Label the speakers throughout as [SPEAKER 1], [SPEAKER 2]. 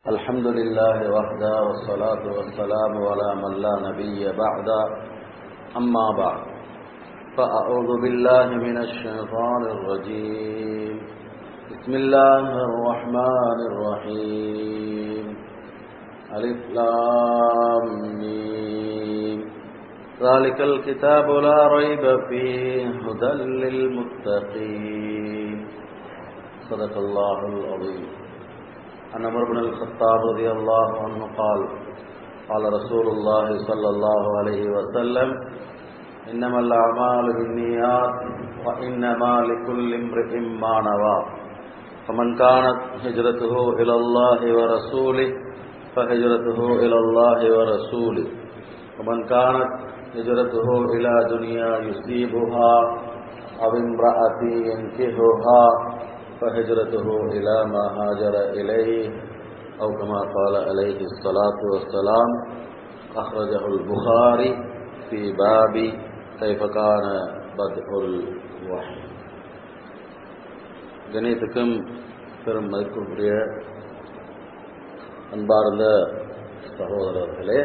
[SPEAKER 1] الحمد لله وحده والصلاة والسلام على من لا نبي بعد أما بعد فأعوذ بالله من الشيطان الرجيم بسم الله الرحمن الرحيم ألف لام ميم ذلك الكتاب لا ريب فيه هدى للمتقين صدق الله العظيم عن عمر بن الخطاب رضي الله عنه قال قال رسول الله صلى الله عليه وسلم إنما الأعمال بالنيات وإنما لكل امرئ ما نوى فمن كانت هجرته إلى الله ورسوله فهجرته إلى الله ورسوله ومن كانت هجرته إلى دنيا يصيبها أو امرأة ينكهها فهجرته إلى ما هاجر إليه أو كما قال عليه الصلاة والسلام أخرجه البخاري في باب كيف كان بدء الوحي கணியத்துக்கும் பெரும் மதிப்புக்குரிய அன்பார்ந்த சகோதரர்களே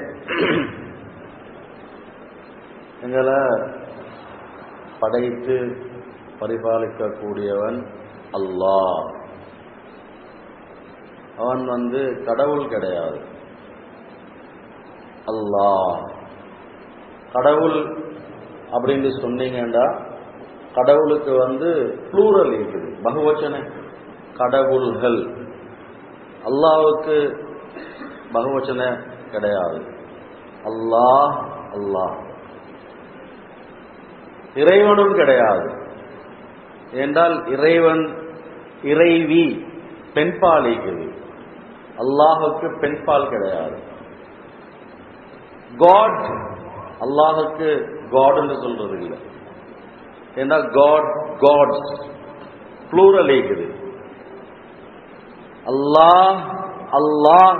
[SPEAKER 1] எங்களை படைத்து பரிபாலிக்கக்கூடியவன் அல்லாஹ் அவன் வந்து கடவுள் கிடையாது அல்லாஹ் கடவுள் அப்படின்னு சொன்னீங்கன்னா கடவுளுக்கு வந்து ப்ளூரல் இருக்குது பகுவச்சனை கடவுள்கள் அல்லாவுக்கு பகுவச்சனை கிடையாது அல்லாஹ் அல்லாஹ் இறைவனும் கிடையாது என்றால் இறைவன் இறைவி பெண்பால் இருக்குது அல்லாஹுக்கு பெண்பால் கிடையாது காட் அல்லாஹுக்கு காட் என்று சொல்றது இல்லை ஏன்னா காட் காட்ஸ் ப்ளூரல் இருக்குது அல்லாஹ் அல்லாஹ்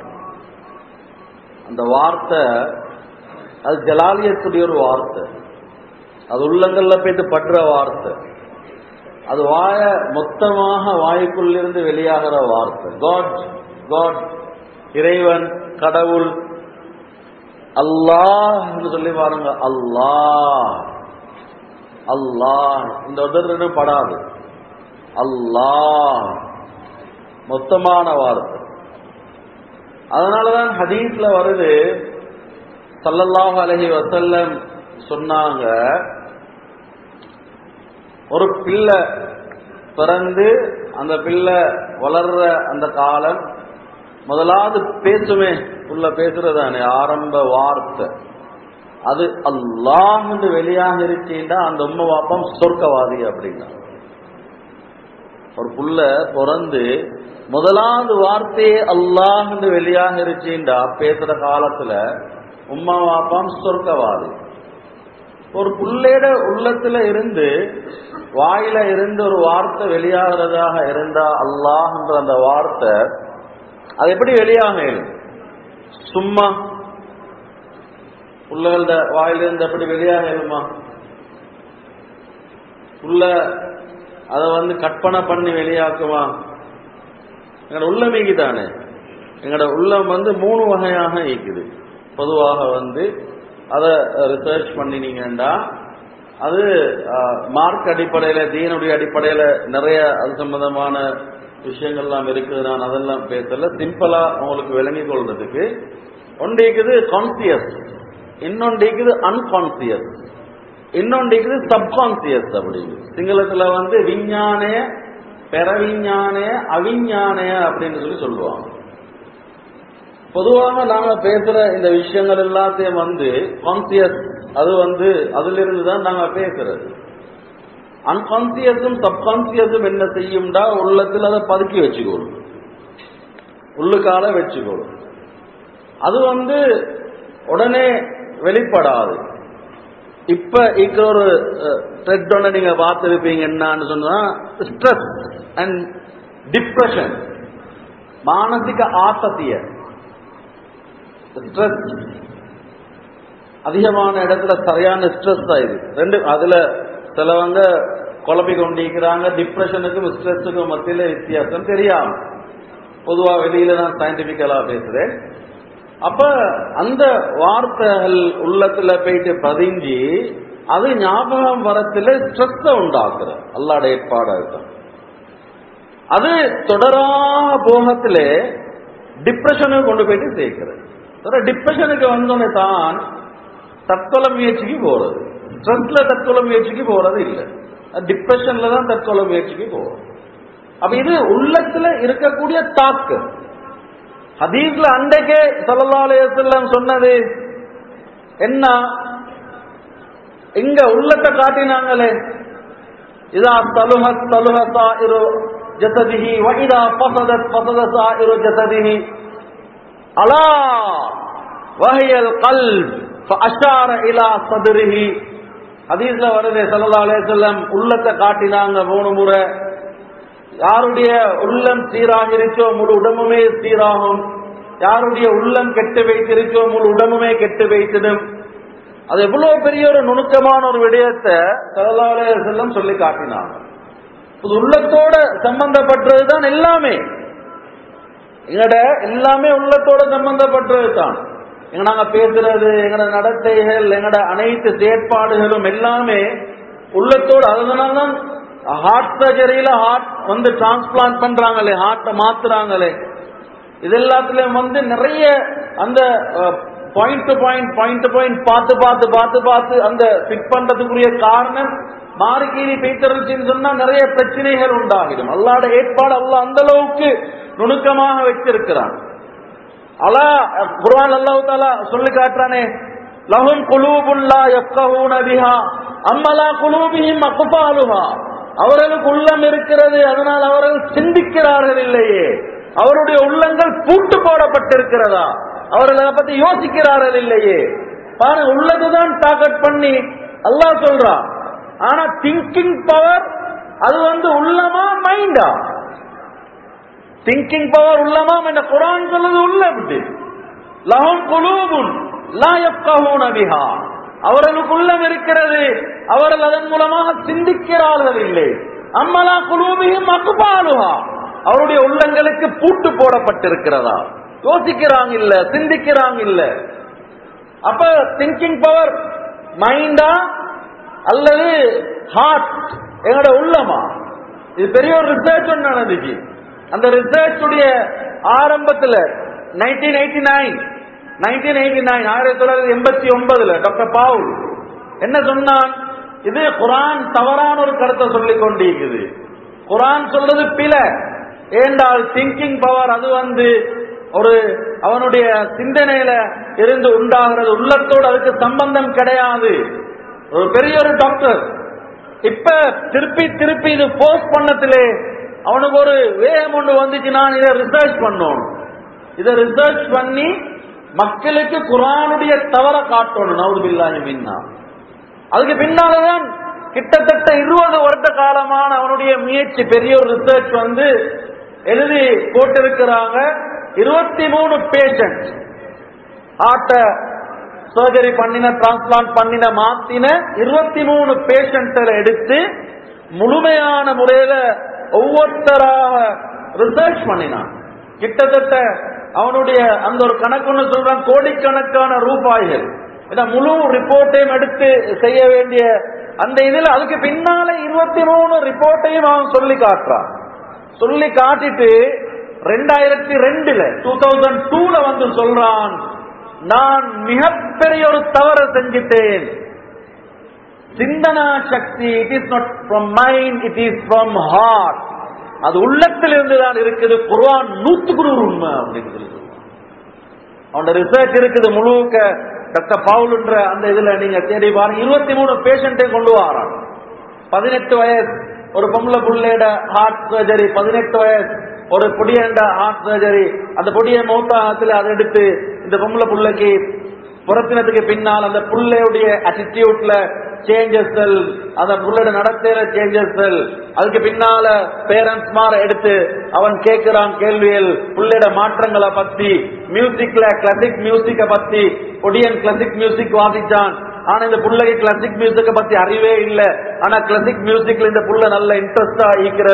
[SPEAKER 1] அந்த வார்த்தை அது ஜலாலியத்துடைய ஒரு வார்த்தை அது உள்ளங்கள்ல போயிட்டு பற்ற வார்த்தை அது வாய மொத்தமாக வாய்க்குள்ளிருந்து வெளியாகிற வார்த்தை காட் காட் இறைவன் கடவுள் அல்லாஹ் சொல்லி பாருங்க அல்லாஹ் அல்லாஹ் இந்த உதர்னு படாது அல்லாஹ் மொத்தமான வார்த்தை அதனாலதான் ஹதீஸ்ல வருது சல்லல்லாஹு அலஹி வசல்லம் சொன்னாங்க ஒரு பிள்ளை பிறந்து அந்த பிள்ளை வளர்ற அந்த காலம் முதலாவது பேசுமே உள்ள பேசுறதானே ஆரம்ப வார்த்தை அது அல்லாஹ் வெளியாக இருக்கீண்டா அந்த உண்மை வாப்பம் சொர்க்கவாதி அப்படின்னா ஒரு புள்ள பிறந்து முதலாவது வார்த்தையே அல்லாஹ் வெளியாக இருக்கீண்டா பேசுற காலத்துல உம்மா வாப்பாம் சொர்க்கவாதி ஒரு புள்ளையோட உள்ளத்துல இருந்து வாயில இருந்து ஒரு வார்த்தை வெளியாகிறதாக இருந்தா அல்லாஹ்ன்ற அந்த வார்த்தை அது எப்படி வெளியாக சும்மா புள்ளகள வாயிலிருந்து எப்படி வெளியாக இயலுமா புள்ள அதை வந்து கற்பனை பண்ணி வெளியாக்குமா எங்களோட உள்ளமைக்கு தானே எங்களோட உள்ளம் வந்து மூணு வகையாக இருக்குது பொதுவாக வந்து அதை ரிசர்ச் பண்ணினீங்கன்னா அது மார்க் அடிப்படையில் தீனுடைய அடிப்படையில் நிறைய அது சம்பந்தமான விஷயங்கள்லாம் இருக்குது நான் அதெல்லாம் பேசல சிம்பிளா உங்களுக்கு விளங்கி கொள்றதுக்கு ஒன்றைக்குது கான்சியஸ் இன்னொன்றைக்குது அன்கான்சியஸ் இன்னொன்றைக்குது சப்கான்சியஸ் அப்படின்னு சிங்களத்துல வந்து விஞ்ஞானே பெறவிஞ்ஞானே அவிஞ்ஞானே அப்படின்னு சொல்லி சொல்லுவாங்க பொதுவாக நாங்க பேசுற இந்த விஷயங்கள் எல்லாத்தையும் வந்து கான்சியஸ் அது வந்து அதுல இருந்து தான் நாங்க பேசுறது அன்கான்சியஸும் சப்கான்சியஸும் என்ன செய்யும்டா உள்ளத்தில் அதை பதுக்கி வச்சுக்கொள்ளும் உள்ளுக்கால வச்சுக்கொள்ளும் அது வந்து உடனே வெளிப்படாது இப்ப இருக்கிற ஒரு த்ரெட் ஒன்று நீங்க பார்த்துருப்பீங்க என்னன்னு சொன்னா ஸ்ட்ரெஸ் அண்ட் டிப்ரெஷன் மானசிக ஆசத்திய ஸ்ட்ரெஸ் அதிகமான இடத்துல சரியான ஸ்ட்ரெஸ் ஆயிடுது ரெண்டு அதுல சிலவங்க குழப்பி கொண்டிருக்கிறாங்க டிப்ரெஷனுக்கும் ஸ்ட்ரெஸ்ஸுக்கும் மத்தியில வித்தியாசம் தெரியாம பொதுவா வெளியில நான் சயின்டிபிக்கலா பேசுறேன் அப்ப அந்த வார்த்தைகள் உள்ளத்துல போயிட்டு பதிஞ்சு அது ஞாபகம் வரத்துல ஸ்ட்ரெஸ் உண்டாக்குற அல்லாட ஏற்பாடு அதுதான் அது தொடராக போகத்துல டிப்ரெஷனுக்கு கொண்டு போயிட்டு சேர்க்கிறது டிப்ரெஷனுக்கு வந்தோடனே தான் தற்கொலை முயற்சிக்கு போறது ஸ்ட்ரெஸ்ல தற்கொலை முயற்சிக்கு போறது இல்லை டிப்ரெஷன்ல தான் தற்கொலை முயற்சிக்கு போகும் அப்ப இது உள்ளத்துல இருக்கக்கூடிய தாக்கு ஹதீஸ்ல அன்றைக்கே சல்லல்லாஹு சொன்னது என்ன இங்க உள்ளத்தை காட்டினாங்களே இதா தலுஹ தலுஹ சாயிரு ஜசதிஹி வைதா பசதத் பசத சாயிரு ஜசதிஹி அலா வஹியல் கல்ப் ஃபஅஷார இலா சதுரிஹி ஹதீஸ்ல வருது ஸல்லல்லாஹு அலைஹி வஸல்லம் உள்ளத்தை காட்டினாங்க மூணு முறை யாருடைய உள்ளம் சீராக இருக்கோ முழு உடம்புமே சீராகும் யாருடைய உள்ளம் கெட்டு வைத்திருக்கோ முழு உடம்புமே கெட்டு வைத்திடும் அது எவ்வளவு பெரிய ஒரு நுணுக்கமான ஒரு விடயத்தை சல்லாலே செல்லம் சொல்லி காட்டினாங்க இது உள்ளத்தோட சம்பந்தப்பட்டதுதான் எல்லாமே எங்கட எல்லாமே உள்ளத்தோட சம்பந்தப்பட்டது தான் எங்க நாங்க பேசுறது எங்கட நடத்தைகள் எங்கட அனைத்து செயற்பாடுகளும் எல்லாமே உள்ளத்தோடு அதனால்தான் ஹார்ட் சர்ஜரியில ஹார்ட் வந்து டிரான்ஸ்பிளான்ட் பண்றாங்களே ஹார்ட்டை மாத்துறாங்களே இது எல்லாத்துலயும் வந்து நிறைய அந்த point to point point to point பார்த்து பார்த்து பார்த்து பார்த்து அந்த ஃபிட் பண்றதுக்குரிய காரணம் மாறி கீறி பெய்தருச்சுன்னு சொன்னா நிறைய பிரச்சனைகள் உண்டாகிடும் அல்லாட ஏற்பாடு அல்ல அந்த அளவுக்கு நுணுக்கமாக வச்சிருக்கிறான் அல்லா குர்ஆன் அல்லாஹ் தாலா சொல்லி காட்டுறானே லஹும் குலூபுல்லா யஃப்கஹூன பிஹா அம்மலா குலூபிஹிம் அக்ஃபாலுஹா அவர்களுக்கு உள்ளம் இருக்கிறது அதனால் அவர்கள் சிந்திக்கிறார்கள் இல்லையே அவருடைய உள்ளங்கள் பூட்டு போடப்பட்டிருக்கிறதா அவர்கள் அதை பத்தி யோசிக்கிறார்கள் இல்லையே பாருங்க உள்ளதுதான் டார்கெட் பண்ணி அல்லாஹ் சொல்றான் ஆனா திங்கிங் பவர் அது வந்து உள்ளமா மைண்டா திங்கிங் பவர் உள்ளமா என்ற குரான் சொல்லுது உள்ள அப்படி லஹும் குலூபுன் லா யஃப்கஹூன பிஹா அவர்களுக்கு உள்ளம் இருக்கிறது அவர்கள் அதன் மூலமாக சிந்திக்கிறார்கள் இல்லை அம்மலா குலூபியும் அக்குபாலுஹா அவருடைய உள்ளங்களுக்கு பூட்டு போடப்பட்டிருக்கிறதா யோசிக்கிறாங்க இல்ல சிந்திக்கிறாங்க இல்ல அப்ப திங்கிங் பவர் மைண்டா அல்லது ஹார்ட் எங்களோட உள்ளமா இது பெரிய ஒரு ரிசர்ச் ஒன்று நடந்துச்சு அந்த ரிசர்ச் உடைய ஆரம்பத்துல nineteen eighty nine nineteen eighty nine ஆயிரத்தி தொள்ளாயிரத்தி எண்பத்தி ஒன்பதுல டாக்டர் பாவுல் என்ன சொன்னான் இது குரான் தவறான ஒரு கருத்தை சொல்லிக் கொண்டிருக்குது குரான் சொல்றது பில ஏண்டால் திங்கிங் பவர் அது வந்து ஒரு அவனுடைய சிந்தனையில இருந்து உண்டாகிறது உள்ளத்தோடு அதுக்கு சம்பந்தம் கிடையாது ஒரு பெரிய ஒரு டாக்டர் இப்ப திருப்பி திருப்பி இது போஸ்ட் பண்ணத்திலே அவனுக்கு ஒரு வேகம் ஒன்று வந்துச்சு நான் இதை ரிசர்ச் பண்ணணும் இதை ரிசர்ச் பண்ணி மக்களுக்கு குரானுடைய தவற காட்டணும் நவுதுபில்லாஹி மின்னா அதுக்கு பின்னாலதான் கிட்டத்தட்ட இருபது வருட காலமான அவனுடைய முயற்சி பெரிய ஒரு ரிசர்ச் வந்து எழுதி போட்டிருக்கிறாங்க இருபத்தி மூணு பேஷண்ட் ஹார்ட்ட சர்ஜரி பண்ணின டிரான்ஸ்பிளான்ட் பண்ணின மாத்தின இருபத்தி மூணு பேஷண்ட்ல எடுத்து முழுமையான முறையில ஒவ்வொருத்தராக ரிசர்ச் பண்ணினான் கிட்டத்தட்ட அவனுடைய அந்த ஒரு கணக்குன்னு சொல்றான் கோடிக்கணக்கான ரூபாய்கள் இதை முழு ரிப்போர்ட்டையும் எடுத்து செய்ய வேண்டிய அந்த இதுல அதுக்கு பின்னால இருபத்தி மூணு ரிப்போர்ட்டையும் அவன் சொல்லி காட்டுறான் சொல்லி காட்டிட்டு ரெண்டாயிரத்தி ரெண்டுல டூ தௌசண்ட் டூல வந்து சொல்றான் நான் மிகப்பெரிய ஒரு தவறு செஞ்சிட்டேன் சிந்தனா சக்தி it is not from mind it is from heart அது உள்ளத்தில் இருந்து தான் இருக்குது குர்ஆன் நூத்துக்கு நூறு உண்மை அப்படின்னு சொல்லி சொல்லுவான் அவனோட ரிசர்ச் இருக்குது முழுக்க டாக்டர் பவுல்ன்ற அந்த இதுல நீங்க தேடி பாருங்க இருபத்தி மூணு பேஷண்டை கொண்டு வரான் பதினெட்டு வயசு ஒரு பொம்பளை புள்ளையோட ஹார்ட் சர்ஜரி பதினெட்டு வயசு ஒரு பொடியண்ட ஹார்ட் சர்ஜரி அந்த பொடிய மௌத்தாகத்துல அதை எடுத்து இந்த பொம்பளை புள்ளைக்கு புறத்தினத்துக்கு பின்னால் அந்த புள்ளையுடைய அட்டிடியூட்ல சேஞ்சஸ் அந்த புள்ளோட நடத்தையில சேஞ்சஸ் அதுக்கு பின்னால பேரண்ட்ஸ் மார எடுத்து அவன் கேட்கிறான் கேள்விகள் புள்ளையோட மாற்றங்களை பத்தி மியூசிக்ல கிளாசிக் மியூசிக்க பத்தி ஒடியன் கிளாசிக் மியூசிக் வாசிச்சான் ஆனா இந்த புள்ளைக்கு கிளாசிக் மியூசிக்க பத்தி அறிவே இல்ல ஆனா கிளாசிக் மியூசிக்ல இந்த புள்ள நல்ல இன்ட்ரெஸ்டா ஈக்கிறது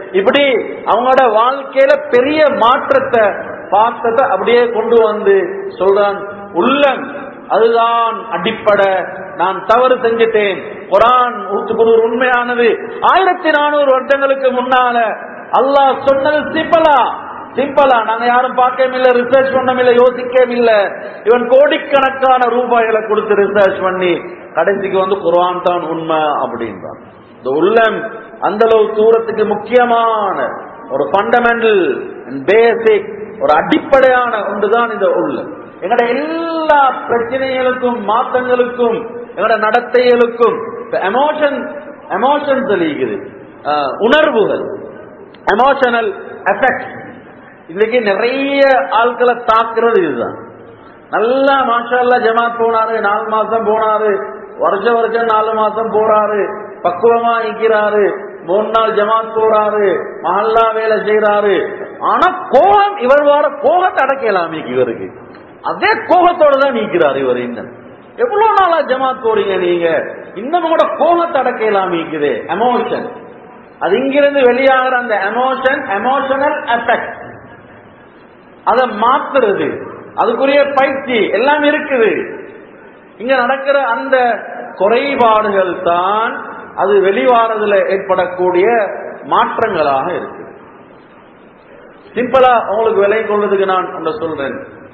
[SPEAKER 1] இப்படி அவங்களோட வாழ்க்கையில பெரிய மாற்றத்தை பார்த்ததை அப்படியே கொண்டு வந்து சொல்றான் உள்ளம் அதுதான் அடிப்படை நான் தவறு செஞ்சுட்டேன் குரான் நூத்துக்கு உண்மையானது ஆயிரத்தி நானூறு வருடங்களுக்கு முன்னால அல்லாஹ் சொன்னது சிம்பிளா சிம்பிளா நாங்க யாரும் பார்க்கவும் இல்ல ரிசர்ச் பண்ணவும் இல்ல யோசிக்கவும் இல்ல இவன் கோடிக்கணக்கான ரூபாய்களை கொடுத்து ரிசர்ச் பண்ணி கடைசிக்கு வந்து குர்ஆன் தான் உண்மை அப்படின்றான் இந்த உள்ளம் அந்த அளவு தூரத்துக்கு முக்கியமான ஒரு ஃபண்டமெண்டல் பேசிக் ஒரு அடிப்படையான ஒன்றுதான் இந்த உள்ளம் எங்கட எல்லா பிரச்சனைகளுக்கும் மாற்றங்களுக்கும் எங்கட நடத்தைகளுக்கும் எமோஷன் எமோஷன்ஸ் இருக்குது அஹ், உணர்வுகள் எமோஷனல் எஃபெக்ட் இன்னைக்கு நிறைய ஆட்களை தாக்குறது இதுதான் நல்லா மாஷா ஜமாத் போனாரு நாலு மாசம் போனாரு வருஷம் வருஷம் நாலு மாசம் போறாரு பக்குவமா இருக்கிறாரு மூணு நாள் ஜமாத் போறாரு மஹல்லா வேலை செய்யறாரு ஆனா கோபம் இவர் வர கோபத்தை அடக்கலாம் இவருக்கு அதே கோபத்தோட தான் நீக்கிறார் இவர் இன்னும் எவ்வளவு நாளா ஜமாத் போறீங்க நீங்க இன்னும் கூட கோபத்தை அடக்கலாம் இருக்குது எமோஷன் அது இங்கிருந்து வெளியாகிற அந்த எமோஷன் எமோஷனல் எஃபெக்ட் அதை மாத்துறது அதுக்குரிய பயிற்சி எல்லாம் இருக்குது இங்க நடக்கிற அந்த குறைபாடுகள் தான் அது வெளிவாரதுல ஏற்படக்கூடிய மாற்றங்களாக இருக்கு சிம்பிளா உங்களுக்கு விலை கொள்வதுக்கு நான் ஒன்று சொல்றேன்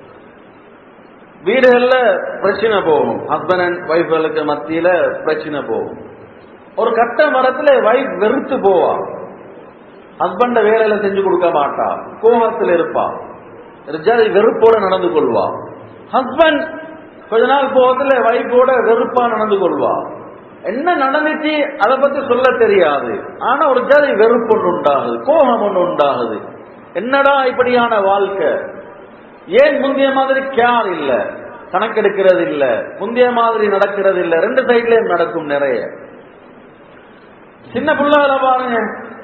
[SPEAKER 1] வீடுகள்ல பிரச்சனை போகும் ஹஸ்பண்ட் அண்ட் ஒய்ஃப்களுக்கு மத்தியில பிரச்சனை போகும் ஒரு கட்ட மரத்துல வைஃப் வெறுத்து போவா ஹஸ்பண்ட வேலையில செஞ்சு கொடுக்க மாட்டா கோபத்தில் இருப்பா ரிஜாதி வெறுப்போட நடந்து கொள்வா ஹஸ்பண்ட் கொஞ்ச நாள் போகத்துல வைஃபோட வெறுப்பா நடந்து கொள்வா என்ன நடந்துச்சு அதை பத்தி சொல்ல தெரியாது ஆனா ஒரு ஜாதி வெறுப்பு ஒன்று உண்டாகுது கோபம் ஒன்று உண்டாகுது என்னடா இப்படியான வாழ்க்கை ஏன் முந்தைய மாதிரி கேர் இல்ல கணக்கெடுக்கிறது இல்ல முந்தைய மாதிரி நடக்கிறது இல்ல ரெண்டு சைட்லயும் நடக்கும் நிறைய சின்ன பிள்ளைகளை பாருங்க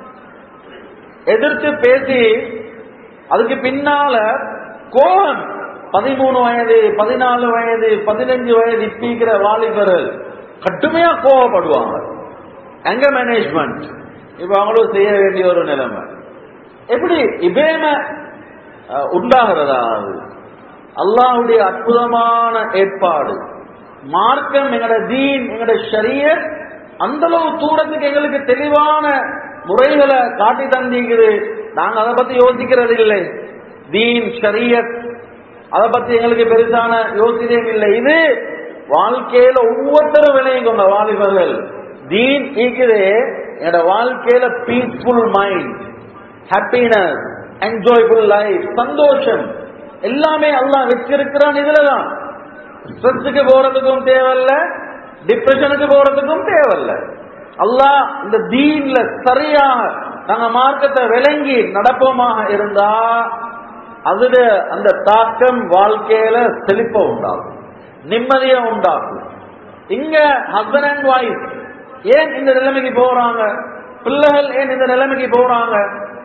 [SPEAKER 1] எதிர்த்து பேசி அதுக்கு பின்னால கோபம் பதிமூணு வயது பதினாலு வயது பதினஞ்சு வயது இப்பீக்கிற வாலிபர்கள் கடுமையா கோவப்படுவாங்க எங்க மேனேஜ்மெண்ட் இப்ப அவங்களும் செய்ய வேண்டிய ஒரு நிலைமை எப்படி இபேம அஹ், உண்டாகிறதா அது அல்லாஹ்வுடைய அற்புதமான ஏற்பாடு மார்க்கம் எங்கட தீன் எங்கட ஷரியத் அந்த அளவு தூரத்துக்கு எங்களுக்கு தெளிவான முறைகளை காட்டி தந்திக்குது நாங்க அதை பத்தி யோசிக்கிறது இல்லை தீன் ஷரியத் அதை பத்தி எங்களுக்கு பெருசான யோசனையும் இல்லை இது வாழ்க்கையில ஒவ்வொருத்தரும் விளையும் கொண்ட வாலிபர்கள் தீன் ஈக்குதே என்னோட வாழ்க்கையில peaceful mind happiness enjoyful life சந்தோஷம் எல்லாமே அல்லாஹ் வச்சிருக்கிறான் இதுலதான் ஸ்ட்ரெஸ்ஸுக்கு போறதுக்கும் தேவையில்ல டிப்ரெஷனுக்கு போறதுக்கும் தேவையில்ல அல்லாஹ் இந்த தீன்ல சரியாக நாங்க மார்க்கத்தை விளங்கி நடப்போமாக இருந்தா அதுல அந்த தாக்கம் வாழ்க்கையில செழிப்ப உண்டாகும் நிம்மதியா உண்டாகும் இங்க ஹஸ்பண்ட் அண்ட் ஒய்ஃப் ஏன் இந்த நிலைமைக்கு போறாங்க பிள்ளைகள் ஏன் இந்த நிலைமைக்கு போறாங்க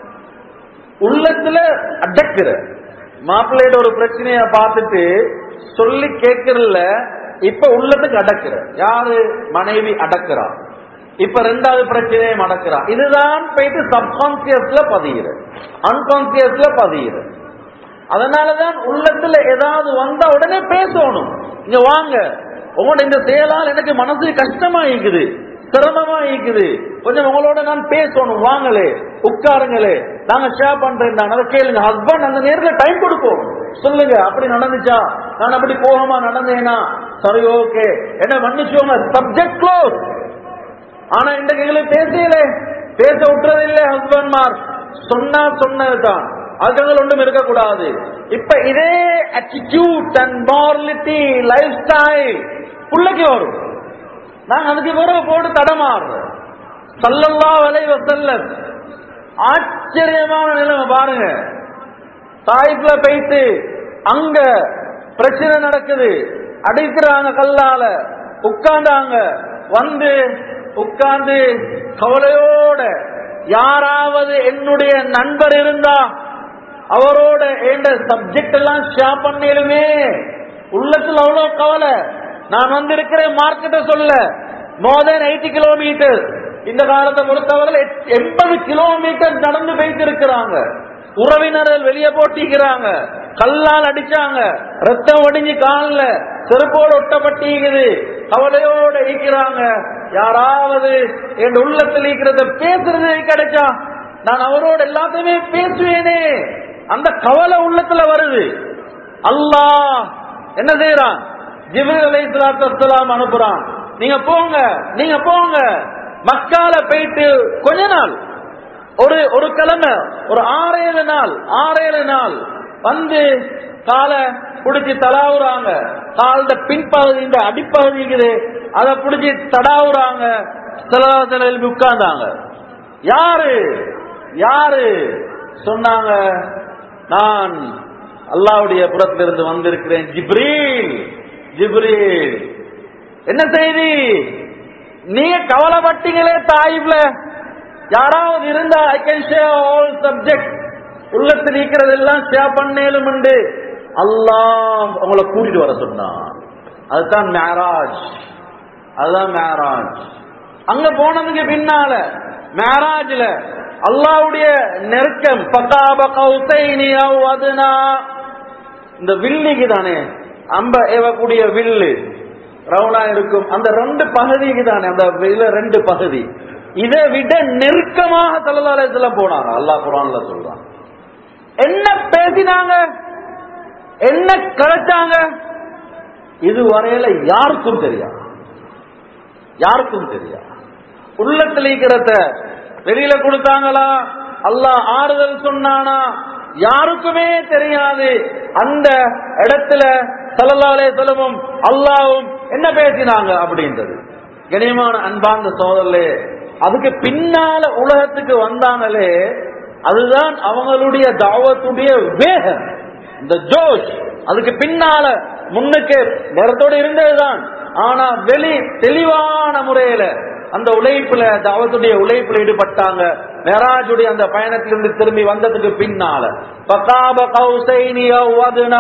[SPEAKER 1] உள்ளத்துல அடக்குற மாப்பிள்ளையோட ஒரு பிரச்சனைய பார்த்துட்டு சொல்லி கேட்கறதுல இப்ப உள்ளத்துக்கு அடக்குற யாரு மனைவி அடக்குறா இப்ப ரெண்டாவது பிரச்சனையும் அடக்குறா இதுதான் போயிட்டு சப்கான்சியஸ்ல பதியுற அன்கான்சியஸ்ல பதியுற அதனாலதான் உள்ளத்துல ஏதாவது வந்தா உடனே பேசணும் இங்க வாங்க உங்களோட இந்த செயலால் எனக்கு மனசு கஷ்டமா இருக்குது சிரமமா இருக்குது கொஞ்சம் உங்களோட நான் பேசணும் வாங்களே உட்காருங்களே நாங்க ஷேர் பண்றேன் நான் அதை கேளுங்க ஹஸ்பண்ட் அந்த நேரத்துல டைம் கொடுப்போம் சொல்லுங்க அப்படி நடந்துச்சா நான் அப்படி கோபமா நடந்தேனா சரி ஓகே என்ன மன்னிச்சோங்க சப்ஜெக்ட் க்ளோஸ் ஆனா இன்றைக்கு எங்களுக்கு பேசல பேச விட்டுறது இல்லை ஹஸ்பண்ட்மார் சொன்னா சொன்னதுதான் அதுக்கு ஒன்றும் இருக்கக்கூடாது இப்ப இதே attitude and morality life style பிள்ளைக்கு வரும் நாங்க அதுக்கு பிறகு போட்டு தடமாறுறோம் சல்லல்லா வலை வசல்லம் ஆச்சரியமான நிலைமை பாருங்க தாய்ப்புல போயிட்டு அங்க பிரச்சனை நடக்குது அடிக்கிறாங்க கல்லால உட்கார்ந்தாங்க வந்து உட்கார்ந்து கவலையோட யாராவது என்னுடைய நண்பர் இருந்தா அவரோட என்ற சப்ஜெக்ட் எல்லாம் ஷேர் பண்ணிடுமே உள்ளத்துல அவ்வளவு கவலை நான் வந்திருக்கிறேன் மார்க்கெட்ட சொல்ல மோர் தென் எயிட்டி கிலோமீட்டர் இந்த காலத்தை பொறுத்தவரை எண்பது கிலோமீட்டர் நடந்து போய்த்திருக்கிறாங்க உறவினர்கள் வெளியே போட்டிக்கிறாங்க கல்லால் அடிச்சாங்க ரத்தம் ஒடிஞ்சு கால்ல செருப்போடு ஒட்டப்பட்டிக்குது கவலையோட இருக்கிறாங்க யாராவது என் உள்ளத்தில் இருக்கிறத பேசுறது கிடைச்சா நான் அவரோட எல்லாத்தையுமே பேசுவேனே அந்த கவலை உள்ளத்துல வருது அல்லாஹ் என்ன செய்யறான் ஜிப்ரீல் அலைஹிஸ்ஸலாத்து வஸ்ஸலாம் அனுப்புறான் நீங்க போங்க நீங்க போங்க மக்கால போயிட்டு கொஞ்ச நாள் ஒரு ஒரு கிழமை ஒரு ஆறேழு நாள் ஆறேழு நாள் வந்து காலை புடிச்சு தடாவுறாங்க காலத பின்பகுதி இந்த அடிப்பகுதி இருக்குது அதை புடிச்சு தடாவுறாங்க சில உட்கார்ந்தாங்க யாரு யாரு சொன்னாங்க நான் அல்லாவுடைய புறத்திலிருந்து வந்திருக்கிறேன் ஜிப்ரீல் ஜிப்ரீல் என்ன செய்தி நீங்க கவலைப்பட்டீங்களே தாயிப்ல யாராவது இருந்தா I can share all subject உள்ளத்தில் இருக்கிறது எல்லாம் ஷேர் பண்ணேலும் உண்டு அல்லாஹ் உங்களை கூட்டிட்டு வர சொன்னான் அதுதான் மேராஜ் அதுதான் மேராஜ் அங்க போனதுக்கு பின்னால மேராஜ்ல அல்லாவுடைய நெருக்கம் பகாப கௌசைனி அவ் அதுனா இந்த வில்லிக்கு தானே அம்ப ஏவக்கூடிய வில்லு ரவுனா இருக்கும் அந்த ரெண்டு பகுதிக்கு தானே அந்த இதுல ரெண்டு பகுதி இதை விட நெருக்கமாக தலதாலயத்துல போனாங்க அல்லாஹ் குரான்ல சொல்றான் என்ன பேசினாங்க என்ன கலைச்சாங்க இதுவரையில யாருக்கும் தெரியாது யாருக்கும் தெரியாது உள்ளத்தில் இருக்கிறத வெளியில கொடுத்தாங்களா அல்லாஹ் ஆறுதல் சொன்னானா யாருக்குமே தெரியாது அந்த இடத்துல சல்லல்லாலே செலவும் அல்லாவும் என்ன பேசினாங்க அப்படின்றது கனியமான அன்பார்ந்த சோதரலே அதுக்கு பின்னால உலகத்துக்கு வந்தாங்களே அதுதான் அவங்களுடைய தாவத்துடைய வேகம் இந்த ஜோஷ் அதுக்கு பின்னால முன்னுக்கு நேரத்தோடு இருந்ததுதான் ஆனா வெளி தெளிவான முறையில அந்த உழைப்புல தாவத்துடைய உழைப்புல ஈடுபட்டாங்க மெராஜுடைய அந்த பயணத்திலிருந்து திரும்பி வந்ததுக்கு பின்னால பகாப கௌசைனி அவ் அதுனா.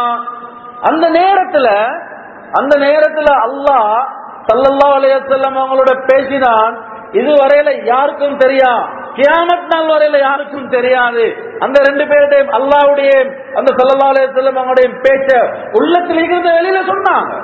[SPEAKER 1] அந்த நேரத்துல அந்த நேரத்துல அல்லாஹ் சல்லல்லாஹு அலைஹி வஸல்லம் அவங்களோட பேசினான் இதுவரையில யாருக்கும் தெரியா கியாமத் நாள் வரையில யாருக்கும் தெரியாது அந்த ரெண்டு பேருடையும் அல்லாவுடைய அந்த சல்லல்லாஹு அலைஹி வஸல்லம் அவங்களுடைய பேச்ச உள்ளத்தில் இருக்கிறத வெளியில சொன்னாங்க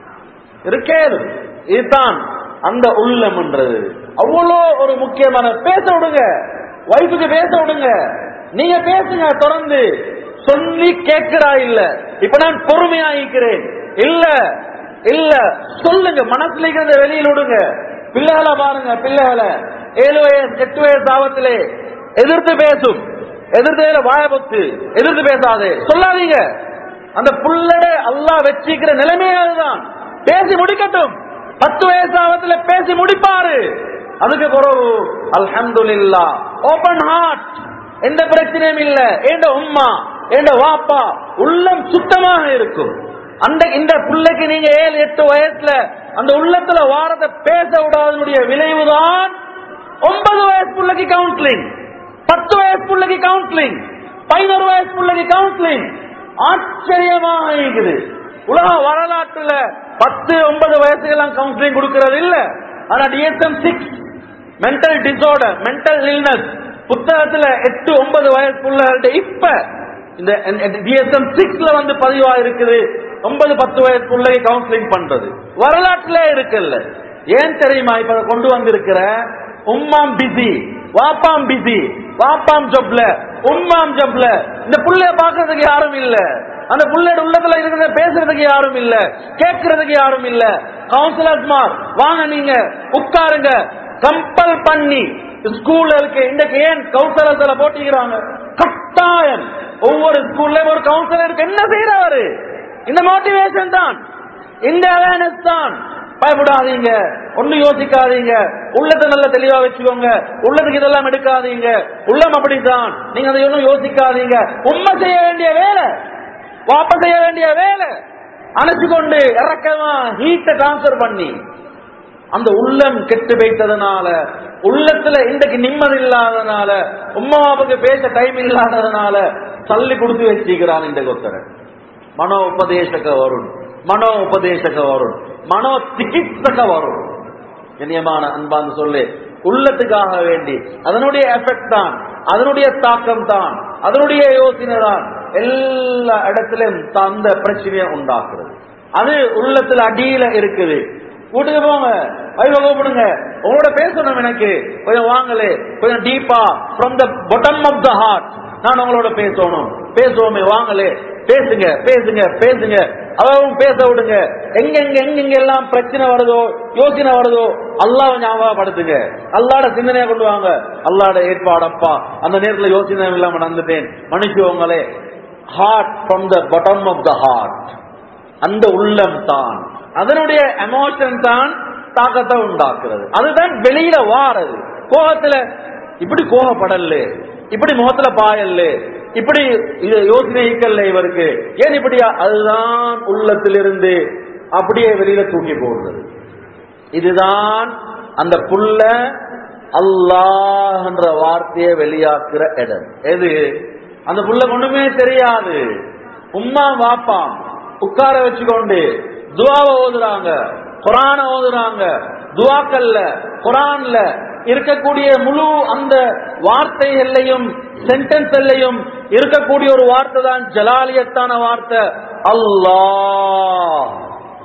[SPEAKER 1] இருக்கேது இதுதான் அந்த உள்ளம்ன்றது அவ்வளோ ஒரு முக்கியமான பேச விடுங்க வைஃபுக்கு பேச விடுங்க நீங்க பேசுங்க தொடர்ந்து சொல்லி கேட்கிறா இல்ல இப்ப நான் பொறுமையாயிக்கிறேன் இல்ல இல்ல சொல்லுங்க மனசுல இருக்கிறத வெளியில் விடுங்க பிள்ளைகளை பாருங்க பிள்ளைகளை ஏழு வயசு எட்டு வயசு ஆபத்திலே எதிர்த்து பேசும் எதிர்த்து வாயபத்து எதிர்த்து பேசாதே சொல்லாதீங்க அந்த புள்ளட அல்லாஹ் வச்சிக்கிற நிலைமையே அதுதான் பேசி முடிக்கட்டும் பத்து வயசு ஆபத்துல பேசி முடிப்பாரு அதுக்கு பிறகு அல்ஹம்துலில்லா ஓபன் ஹார்ட் எந்த பிரச்சனையும் இல்ல ஏண்ட உம்மா ஏண்ட வாப்பா உள்ளம் சுத்தமாக இருக்கும் அந்த இந்த பிள்ளைக்கு நீங்க ஏழு எட்டு வயசுல அந்த உள்ளத்துல வாரத்தை பேச விடாதனுடைய விளைவுதான் ஒன்பது வயசு பிள்ளைக்கு கவுன்சிலிங் பத்து வயசு பிள்ளைக்கு கவுன்சிலிங் பதினோரு வயசு பிள்ளைக்கு கவுன்சிலிங் ஆச்சரியமாக இருக்குது உலக வரலாற்றுல பத்து ஒன்பது வயசுக்கெல்லாம் கவுன்சிலிங் கொடுக்கறது இல்ல ஆனா DSM six mental disorder mental illness புத்தகத்துல எட்டு ஒன்பது வயசுக்குள்ள இப்ப இந்த டிஎஸ்எம் சிக்ஸ்ல வந்து பதிவா இருக்குது ஒன்பது பத்து வயசுக்குள்ள கவுன்சிலிங் பண்றது வரலாற்றுல இருக்குல்ல ஏன் தெரியுமா இப்ப அதை கொண்டு வந்திருக்கிற உம்மாம் பிஸி வாப்பாம் பிஸி வாப்பாம் ஜப்ல உம்மாம் ஜப்ல இந்த புள்ளைய பாக்குறதுக்கு யாரும் இல்ல அந்த புள்ளையோட உள்ளத்துல இருக்கிறத பேசுறதுக்கு யாரும் இல்ல கேட்கறதுக்கு யாரும் இல்ல கவுன்சிலர்ஸ்மார் வாங்க நீங்க உட்காருங்க கம்பல் பண்ணி ஸ்கூல்ல இருக்கு இன்றைக்கு ஏன் கவுன்சிலர்ஸ்ல போட்டிக்கிறாங்க கட்டாயம் ஒவ்வொரு ஸ்கூல்ல ஒரு கவுன்சிலருக்கு என்ன செய்யறவரு இந்த மோட்டிவேஷன் தான் இந்த அவேர்னஸ் தான் பயப்படாதீங்க ஒண்ணு யோசிக்காதீங்க உள்ளத்தை நல்ல தெளிவா வச்சுக்கோங்க உள்ளத்துக்கு இதெல்லாம் எடுக்காதீங்க உள்ளம் அப்படித்தான் நீங்க அதை ஒன்றும் யோசிக்காதீங்க உண்மை செய்ய வேண்டிய வேலை வாப்ப செய்ய வேண்டிய வேலை அணைச்சு கொண்டு இறக்கமா ஹீட்டை டிரான்ஸ்பர் பண்ணி அந்த உள்ளம் கெட்டு வைத்ததுனால உள்ளத்துல இன்றைக்கு நிம்மதி இல்லாதனால உம்மா பாப்புக்கு பேச டைம் இல்லாததுனால தள்ளி கொடுத்து வச்சுக்கிறான் இந்த கொத்தரை மனோ உபதேசக வருண் மனோ உபதேசக வருண் மனோ சிகிச்சக வருண் கண்ணியமான அன்பான்னு சொல்லு உள்ளத்துக்காக வேண்டி அதனுடைய எஃபெக்ட் தான் அதனுடைய தாக்கம் தான் அதனுடைய யோசனை தான் எல்லா இடத்திலும் அந்த பிரச்சனையை உண்டாக்குறது அது உள்ளத்துல அடியில இருக்குது வீட்டுக்கு போங்க வைவ கூப்பிடுங்க உங்களோட பேசணும் எனக்கு கொஞ்சம் வாங்கலே கொஞ்சம் டீப்பா from the bottom of the heart நான் உங்களோட பேசணும் பேசுவோமே வாங்கலே பேசுங்க பேசுங்க பேசுங்க அவவும் பேச விடுங்க எங்க எங்க எங்க எல்லாம் பிரச்சனை வருதோ யோசனை வருதோ அல்லாஹ் ஞாபகப்படுத்துங்க அல்லாட சிந்தனையை கொண்டு வாங்க அல்லாட ஏற்பாடப்பா அந்த நேரத்துல யோசனை இல்லாம நடந்துட்டேன் மனுஷங்களே heart from the bottom of the heart அந்த உள்ளம் தான் அதனுடைய எமோஷன் தான் தாக்கத்தை உண்டாக்குறது அதுதான் வெளியில வாரது கோபத்துல இப்படி கோபப்படல இப்படி முகத்துல பாயல்ல இப்படி இது யோசனை ஈக்கல்ல இவருக்கு ஏன் இப்படியா அதுதான் உள்ளத்திலிருந்து அப்படியே வெளியில தூக்கி போடுறது இதுதான் அந்த புல்ல அல்லாஹ் என்ற வார்த்தையை வெளியாக்குற இடம் எது அந்த புல்ல ஒண்ணுமே தெரியாது உம்மா வாப்பாம் உட்கார வச்சுக்கொண்டு துவாவை ஓதுறாங்க குரான ஓதுறாங்க துவாக்கல்ல குரான்ல இருக்கக்கூடிய முழு அந்த வார்த்தைகள்லையும் சென்டென்ஸ்லையும் இருக்கக்கூடிய ஒரு வார்த்தை தான் ஜலாலியத்தான வார்த்தை அல்லாஹ்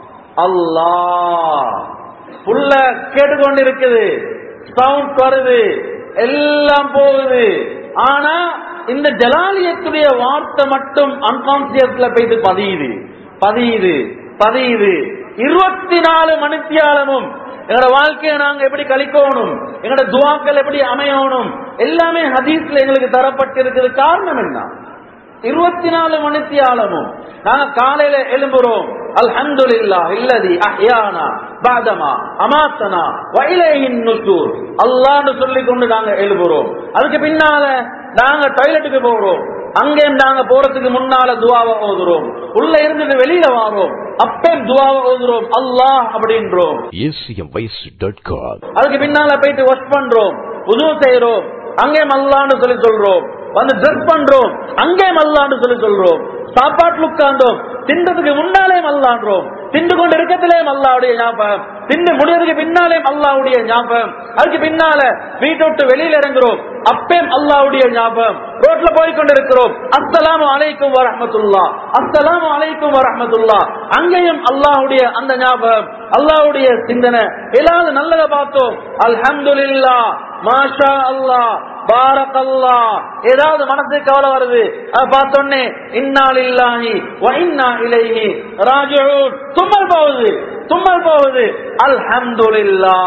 [SPEAKER 1] அல்லாஹ் புள்ள கேட்டுக்கொண்டு இருக்குது சவுண்ட் வருது எல்லாம் போகுது ஆனா இந்த ஜலாலியத்துடைய வார்த்தை மட்டும் அன்கான்சியஸ்ல போயிட்டு பதியுது பதியுது பதியுது இருபத்தி நாலு மணித்தியாலமும் எங்களோட வாழ்க்கையை நாங்க எப்படி கழிக்கணும் எங்களோட துவாக்கள் எப்படி அமையணும் எல்லாமே ஹதீஸ்ல எங்களுக்கு தரப்பட்டிருக்குது காரணம் என்ன இருபத்தி நாலு மணித்தியாலமும் நாங்க காலையில எழும்புறோம் அல்ஹம்துலில்லா இல்லதி அஹ்யானா பாதமா அமாத்தனா வைலையின் நுசூர் அல்லான்னு சொல்லி கொண்டு நாங்க எழுப்புறோம் அதுக்கு பின்னால நாங்க டாய்லெட்டுக்கு போறோம் அங்கேயும் நாங்க போறதுக்கு முன்னால துவாவை ஓதுறோம் உள்ள இருந்துட்டு வெளியில வாரோம் அப்பே துவாவை ஓதுறோம் அல்லாஹ் அப்படின்றோம்
[SPEAKER 2] acmvoice.com.
[SPEAKER 1] அதுக்கு பின்னால போயிட்டு வாஷ் பண்றோம் உதவு செய்யறோம் அங்கேயும் அல்லான்னு சொல்லி சொல்றோம் வந்து ட்ரெஸ் பண்றோம் அங்கேயும் அல்லான்னு சொல்லி சொல்றோம் சாப்பாட்டுல உட்கார்ந்தோம் தின்றதுக்கு முன்னாலே மல்லான்றோம் தின்று கொண்டு இருக்கத்திலே அல்லாவுடைய ஞாபகம் தின்று முடியறதுக்கு பின்னாலே அல்லாவுடைய ஞாபகம் அதுக்கு பின்னால வீட்டை விட்டு வெளியில இறங்குறோம் அப்பேம் அல்லாவுடைய ஞாபகம் ரோட்ல போய் கொண்டிருக்கிறோம் அஸ்ஸலாமு அலைக்கும் வரஹ்மத்துல்லா அஸ்ஸலாமு அலைக்கும் வரஹ்மத்துல்லா அங்கேயும் அல்லாஹ்வுடைய அந்த ஞாபகம் அல்லாஹ்வுடைய சிந்தனை ஏதாவது நல்லதை பார்த்தோம் அல்ஹம்துலில்லா மாஷா அல்லாஹ் பாரக் அல்லாஹ் ஏதாவது மனசுக்கு கவலை வருது அதை பார்த்தோன்னே இன்னால் இல்லாஹி வ இன்னா இலைஹி ராஜிஊன் தும்மல் போகுது தும்மல் போகுது அல்ஹம்துலில்லா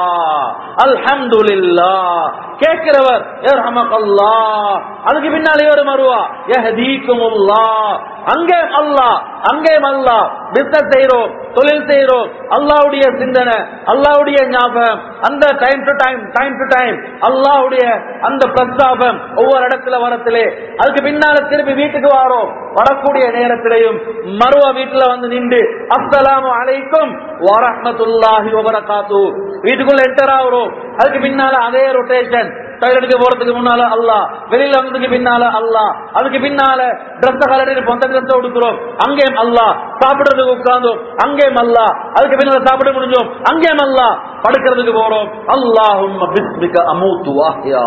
[SPEAKER 1] அல்ஹம்துலில்லா கேட்கிறவர் யர்ஹமக்கல்லாஹ் அதுக்கு பின்னாலே ஒரு மருவா யஹதீக்குமுல்லாஹ் அங்கே அல்லாஹ் அங்கே அல்லாஹ் பிசினஸ் செய்றோம் தொழில் செய்றோம் அல்லாஹ்வுடைய சிந்தனை அல்லாஹ்வுடைய ஞாபகம் அந்த time to time time to time அல்லாஹ்வுடைய அந்த பிரஸ்தாபம் ஒவ்வொரு இடத்துல வரத்திலே அதுக்கு பின்னால திருப்பி வீட்டுக்கு வாரோம் வரக்கூடிய நேரத்திலையும் மருவ வீட்டுல வந்து நின்று அஸ்ஸலாமு அலைக்கும் வரஹ்மத்துல்லாஹி வபரகாத்து வீட்டுக்குள்ள என்டர் ஆகுறோம் அதுக்கு பின்னால அதே ரொட்டேஷன் டாய்லெட்டுக்கு போறதுக்கு முன்னால அல்லாஹ் வெளியில வந்ததுக்கு பின்னால அல்லாஹ் அதுக்கு பின்னால ட்ரெஸ் கலட்டி பொந்த ட்ரெஸ் உடுக்கிறோம் அங்கேயும் அல்லாஹ் சாப்பிடுறதுக்கு உட்கார்ந்தோம் அங்கேயும் அல்லாஹ் அதுக்கு பின்னால சாப்பிட முடிஞ்சோம் அங்கேயும் அல்லாஹ் படுக்கிறதுக்கு போறோம் அல்லாஹும் பிஸ்மிக அமூத்து வாஹ்யா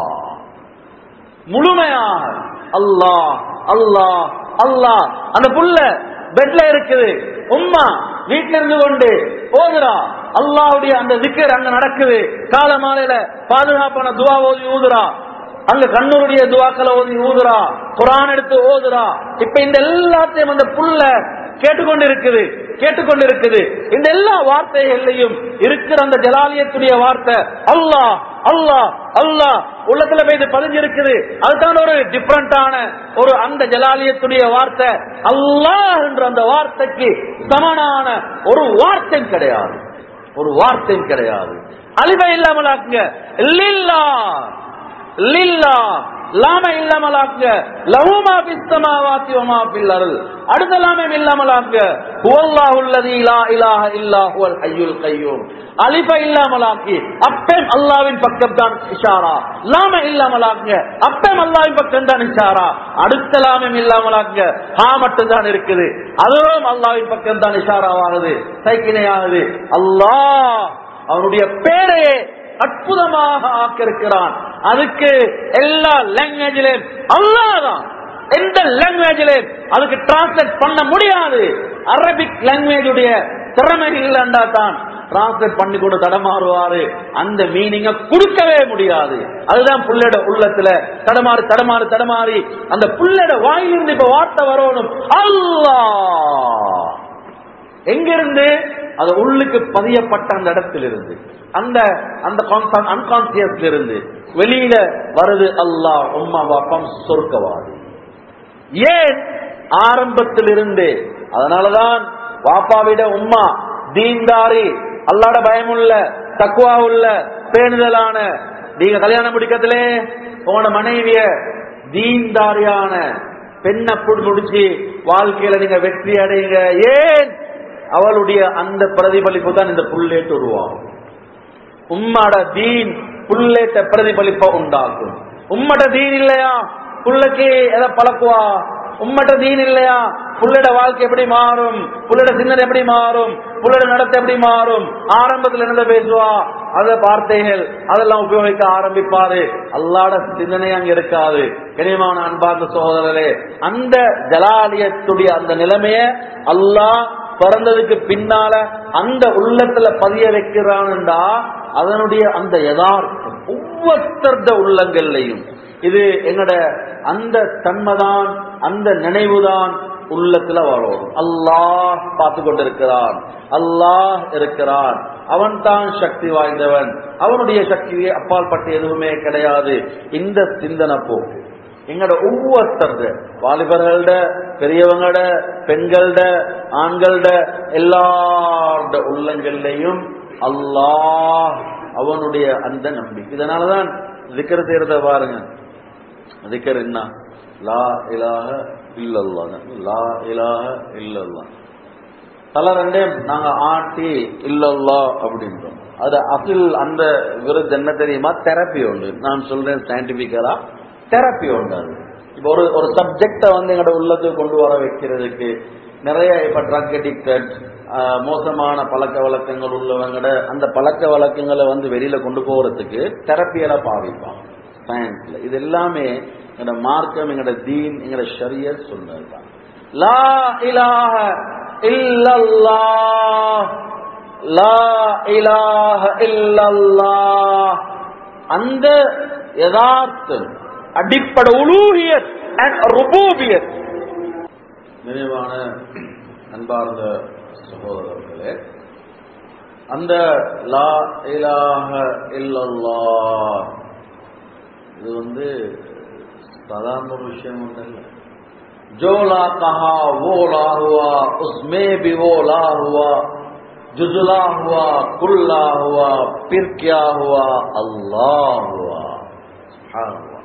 [SPEAKER 1] முழுமையாக அல்லாஹ் அல்லாஹ் அல்லாஹ் அந்த புள்ள பெட்ல இருக்குது உம்மா வீட்டுல இருந்து கொண்டு ஓதுறா அல்லாஹ்வுடைய அந்த திக்கர் அங்க நடக்குது கால மாலையில பாதுகாப்பான துவா ஓதி ஊதுறா அங்க கண்ணூருடைய துவாக்களை ஓதி ஊதுறா குரான் எடுத்து ஓதுறா இப்ப இந்த எல்லாத்தையும் அந்த புள்ள கேட்டுக்கொண்டு இருக்குது கேட்டுக்கொண்டு இருக்குது இந்த எல்லா வார்த்தைகள்லையும் இருக்கிற அந்த ஜலாலியத்துடைய வார்த்தை அல்லாஹ் அல்லாஹ் அல்லாஹ் உள்ளத்துல போய் இது பதிஞ்சிருக்குது அதுதான் ஒரு டிஃபரண்டான ஒரு அந்த ஜலாலியத்துடைய வார்த்தை அல்லாஹ் என்ற அந்த வார்த்தைக்கு சமனான ஒரு வார்த்தை கிடையாது ஒரு வார்த்தை கிடையாது அழிவை இல்லாமல் ஆக்குங்க லில்லா லில்லா லாம இல்லாமல் ஆக்குங்க லஹுமா பிஸ்தமாவாத்தி வமா பில் அருள் அடுத்த லாமம் இல்லாமல் ஆக்குங்க ஹுவல்லாஹு அல்லதி லா இலாஹ இல்லா ஹுவல் ஹய்யுல் கய்யூம் அலிஃப இல்லாமல் ஆக்கி அப்பேம் அல்லாவின் பக்கம் தான் இஷாரா லாம இல்லாமல் ஆக்குங்க அப்பேம் அல்லாவின் பக்கம் தான் இஷாரா அடுத்த லாமம் இல்லாமல் ஆக்குங்க ஹா மட்டும் தான் இருக்குது அதுவும் அல்லாவின் பக்கம் தான் இஷாராவாகுது சைக்கிணையாகுது அல்லாஹ் அவனுடைய பேரையே அற்புதமாக ஆக்கியிருக்கிறான் அதுக்கு எல்லா லாங்குவேஜிலும் அல்லாதான் எந்த லாங்குவேஜிலும் அதுக்கு டிரான்ஸ்லேட் பண்ண முடியாது அரபிக் லாங்குவேஜ் உடைய திறமை இல்லைண்டா தான் டிரான்ஸ்லேட் பண்ணி கொண்டு தடமாறுவாரு அந்த மீனிங்க கொடுக்கவே முடியாது அதுதான் புள்ளட உள்ளத்துல தடமாறு தடமாறு தடமாறி அந்த புள்ளட வாயிலிருந்து இப்ப வார்த்தை வரணும் அல்லாஹ் எங்கிருந்து அது உள்ளுக்கு பதியப்பட்ட அந்த இடத்திலிருந்து அந்த அந்த அன்கான்சியஸ்ல இருந்து வெளியில வருது அல்லாஹ் உம்மா பாப்பம் சொர்க்கவாதி ஏன் ஆரம்பத்திலிருந்து அதனாலதான் வாப்பாவிட உம்மா தீன்தாரி அல்லாட பயமுள்ள தக்குவா உள்ள பேணுதலான நீங்க கல்யாணம் முடிக்கத்திலே உங்களோட மனைவிய தீன்தாரியான பெண்ணை புடி- முடிச்சு வாழ்க்கையில நீங்க வெற்றி அடைங்க ஏன் அவளுடைய அந்த பிரதிபலிப்பு தான் இந்த புள்ளேட்டு உருவாகும் உம்மட தீன் புள்ளேட்ட பிரதிபலிப்ப உண்டாக்கும் உம்மட தீன் இல்லையா புள்ளைக்கு எதை பழக்குவா உம்மட்ட தீன் இல்லையா புள்ளட வாழ்க்கை எப்படி மாறும் புள்ளட சிந்தனை எப்படி மாறும் புள்ளட நடத்தை எப்படி மாறும் ஆரம்பத்தில் என்ன பேசுவா அத வார்த்தைகள் அதெல்லாம் உபயோகிக்க ஆரம்பிப்பாரு அல்லாட சிந்தனை அங்க இருக்காது கனியமான அன்பார்ந்த சகோதரரே அந்த ஜலாலியத்துடைய அந்த நிலைமைய அல்லாஹ் பிறந்ததுக்கு பின்னால அந்த உள்ளத்துல பதிய வைக்கிறான்டா அதனுடைய அந்த யதார்த்தம் ஒவ்வொருத்தருட உள்ளங்கள்லையும் இது எங்கட அந்த தன்மைதான் அந்த நினைவுதான் உள்ளத்துல வரும் அல்லாஹ் பார்த்து கொண்டிருக்கிறான் அல்லாஹ் இருக்கிறான் அவன் தான் சக்தி வாய்ந்தவன் அவனுடைய சக்தியை அப்பால் பட்டு எதுவுமே கிடையாது இந்த சிந்தனை போக்கு எங்கட ஒவ்வொருத்தருட வாலிபர்கள்ட பெரியவங்களோட பெண்களோட ஆண்களோட எல்லாரோட உள்ளங்கள்லையும் அல்லாஹ் அவனுடைய அந்த நம்பிக்கை இதனாலதான் திக்கர் செய்யறத பாருங்க திக்கர் என்ன லா இலாஹ இல்லல்லா லா இலாஹ இல்லல்லா தலை ரெண்டையும் நாங்க ஆட்டி இல்லல்லா அப்படின்றோம் அது அசில் அந்த விருது என்ன தெரியுமா தெரப்பி உண்டு நான் சொல்றேன் சயின்டிபிக்கலா தெரப்பி உண்டு அது இப்போ ஒரு ஒரு சப்ஜெக்டை வந்து எங்களோட உள்ளத்துக்கு கொண்டு வர வைக்கிறதுக்கு நிறைய இப்ப ட்ரக் அடிக்டட் மோசமான பழக்க வழக்கங்கள் உள்ளவங்கட அந்த பழக்க வழக்கங்களை வந்து வெளியில கொண்டு போறதுக்கு தெரப்பியெல்லாம் பாவிப்பாங்க சயின்ஸ்ல இது எல்லாமே எங்களோட மார்க்கம் எங்களோட தீன் எங்களோட ஷரியர் சொன்னதுதான் லா இலாஹ இல்லல்லாஹ் லா இலாஹ இல்லல்லாஹ் அந்த யதார்த்தம் அடிப்படை உலூஹியத் அண்ட் ருபூபியத் நினைவான அன்பார்ந்த சகோதரர்களே அந்த லா இலாஹ இல்லல்லாஹ் இது வந்து சாதாரண ஒரு விஷயம் ஒன்று இல்லை जो ला कहा वो ला हुआ उसमें भी वो ला हुआ जुजला हुआ कुल्ला हुआ फिर क्या हुआ अल्लाह हुआ सुभान अल्लाह.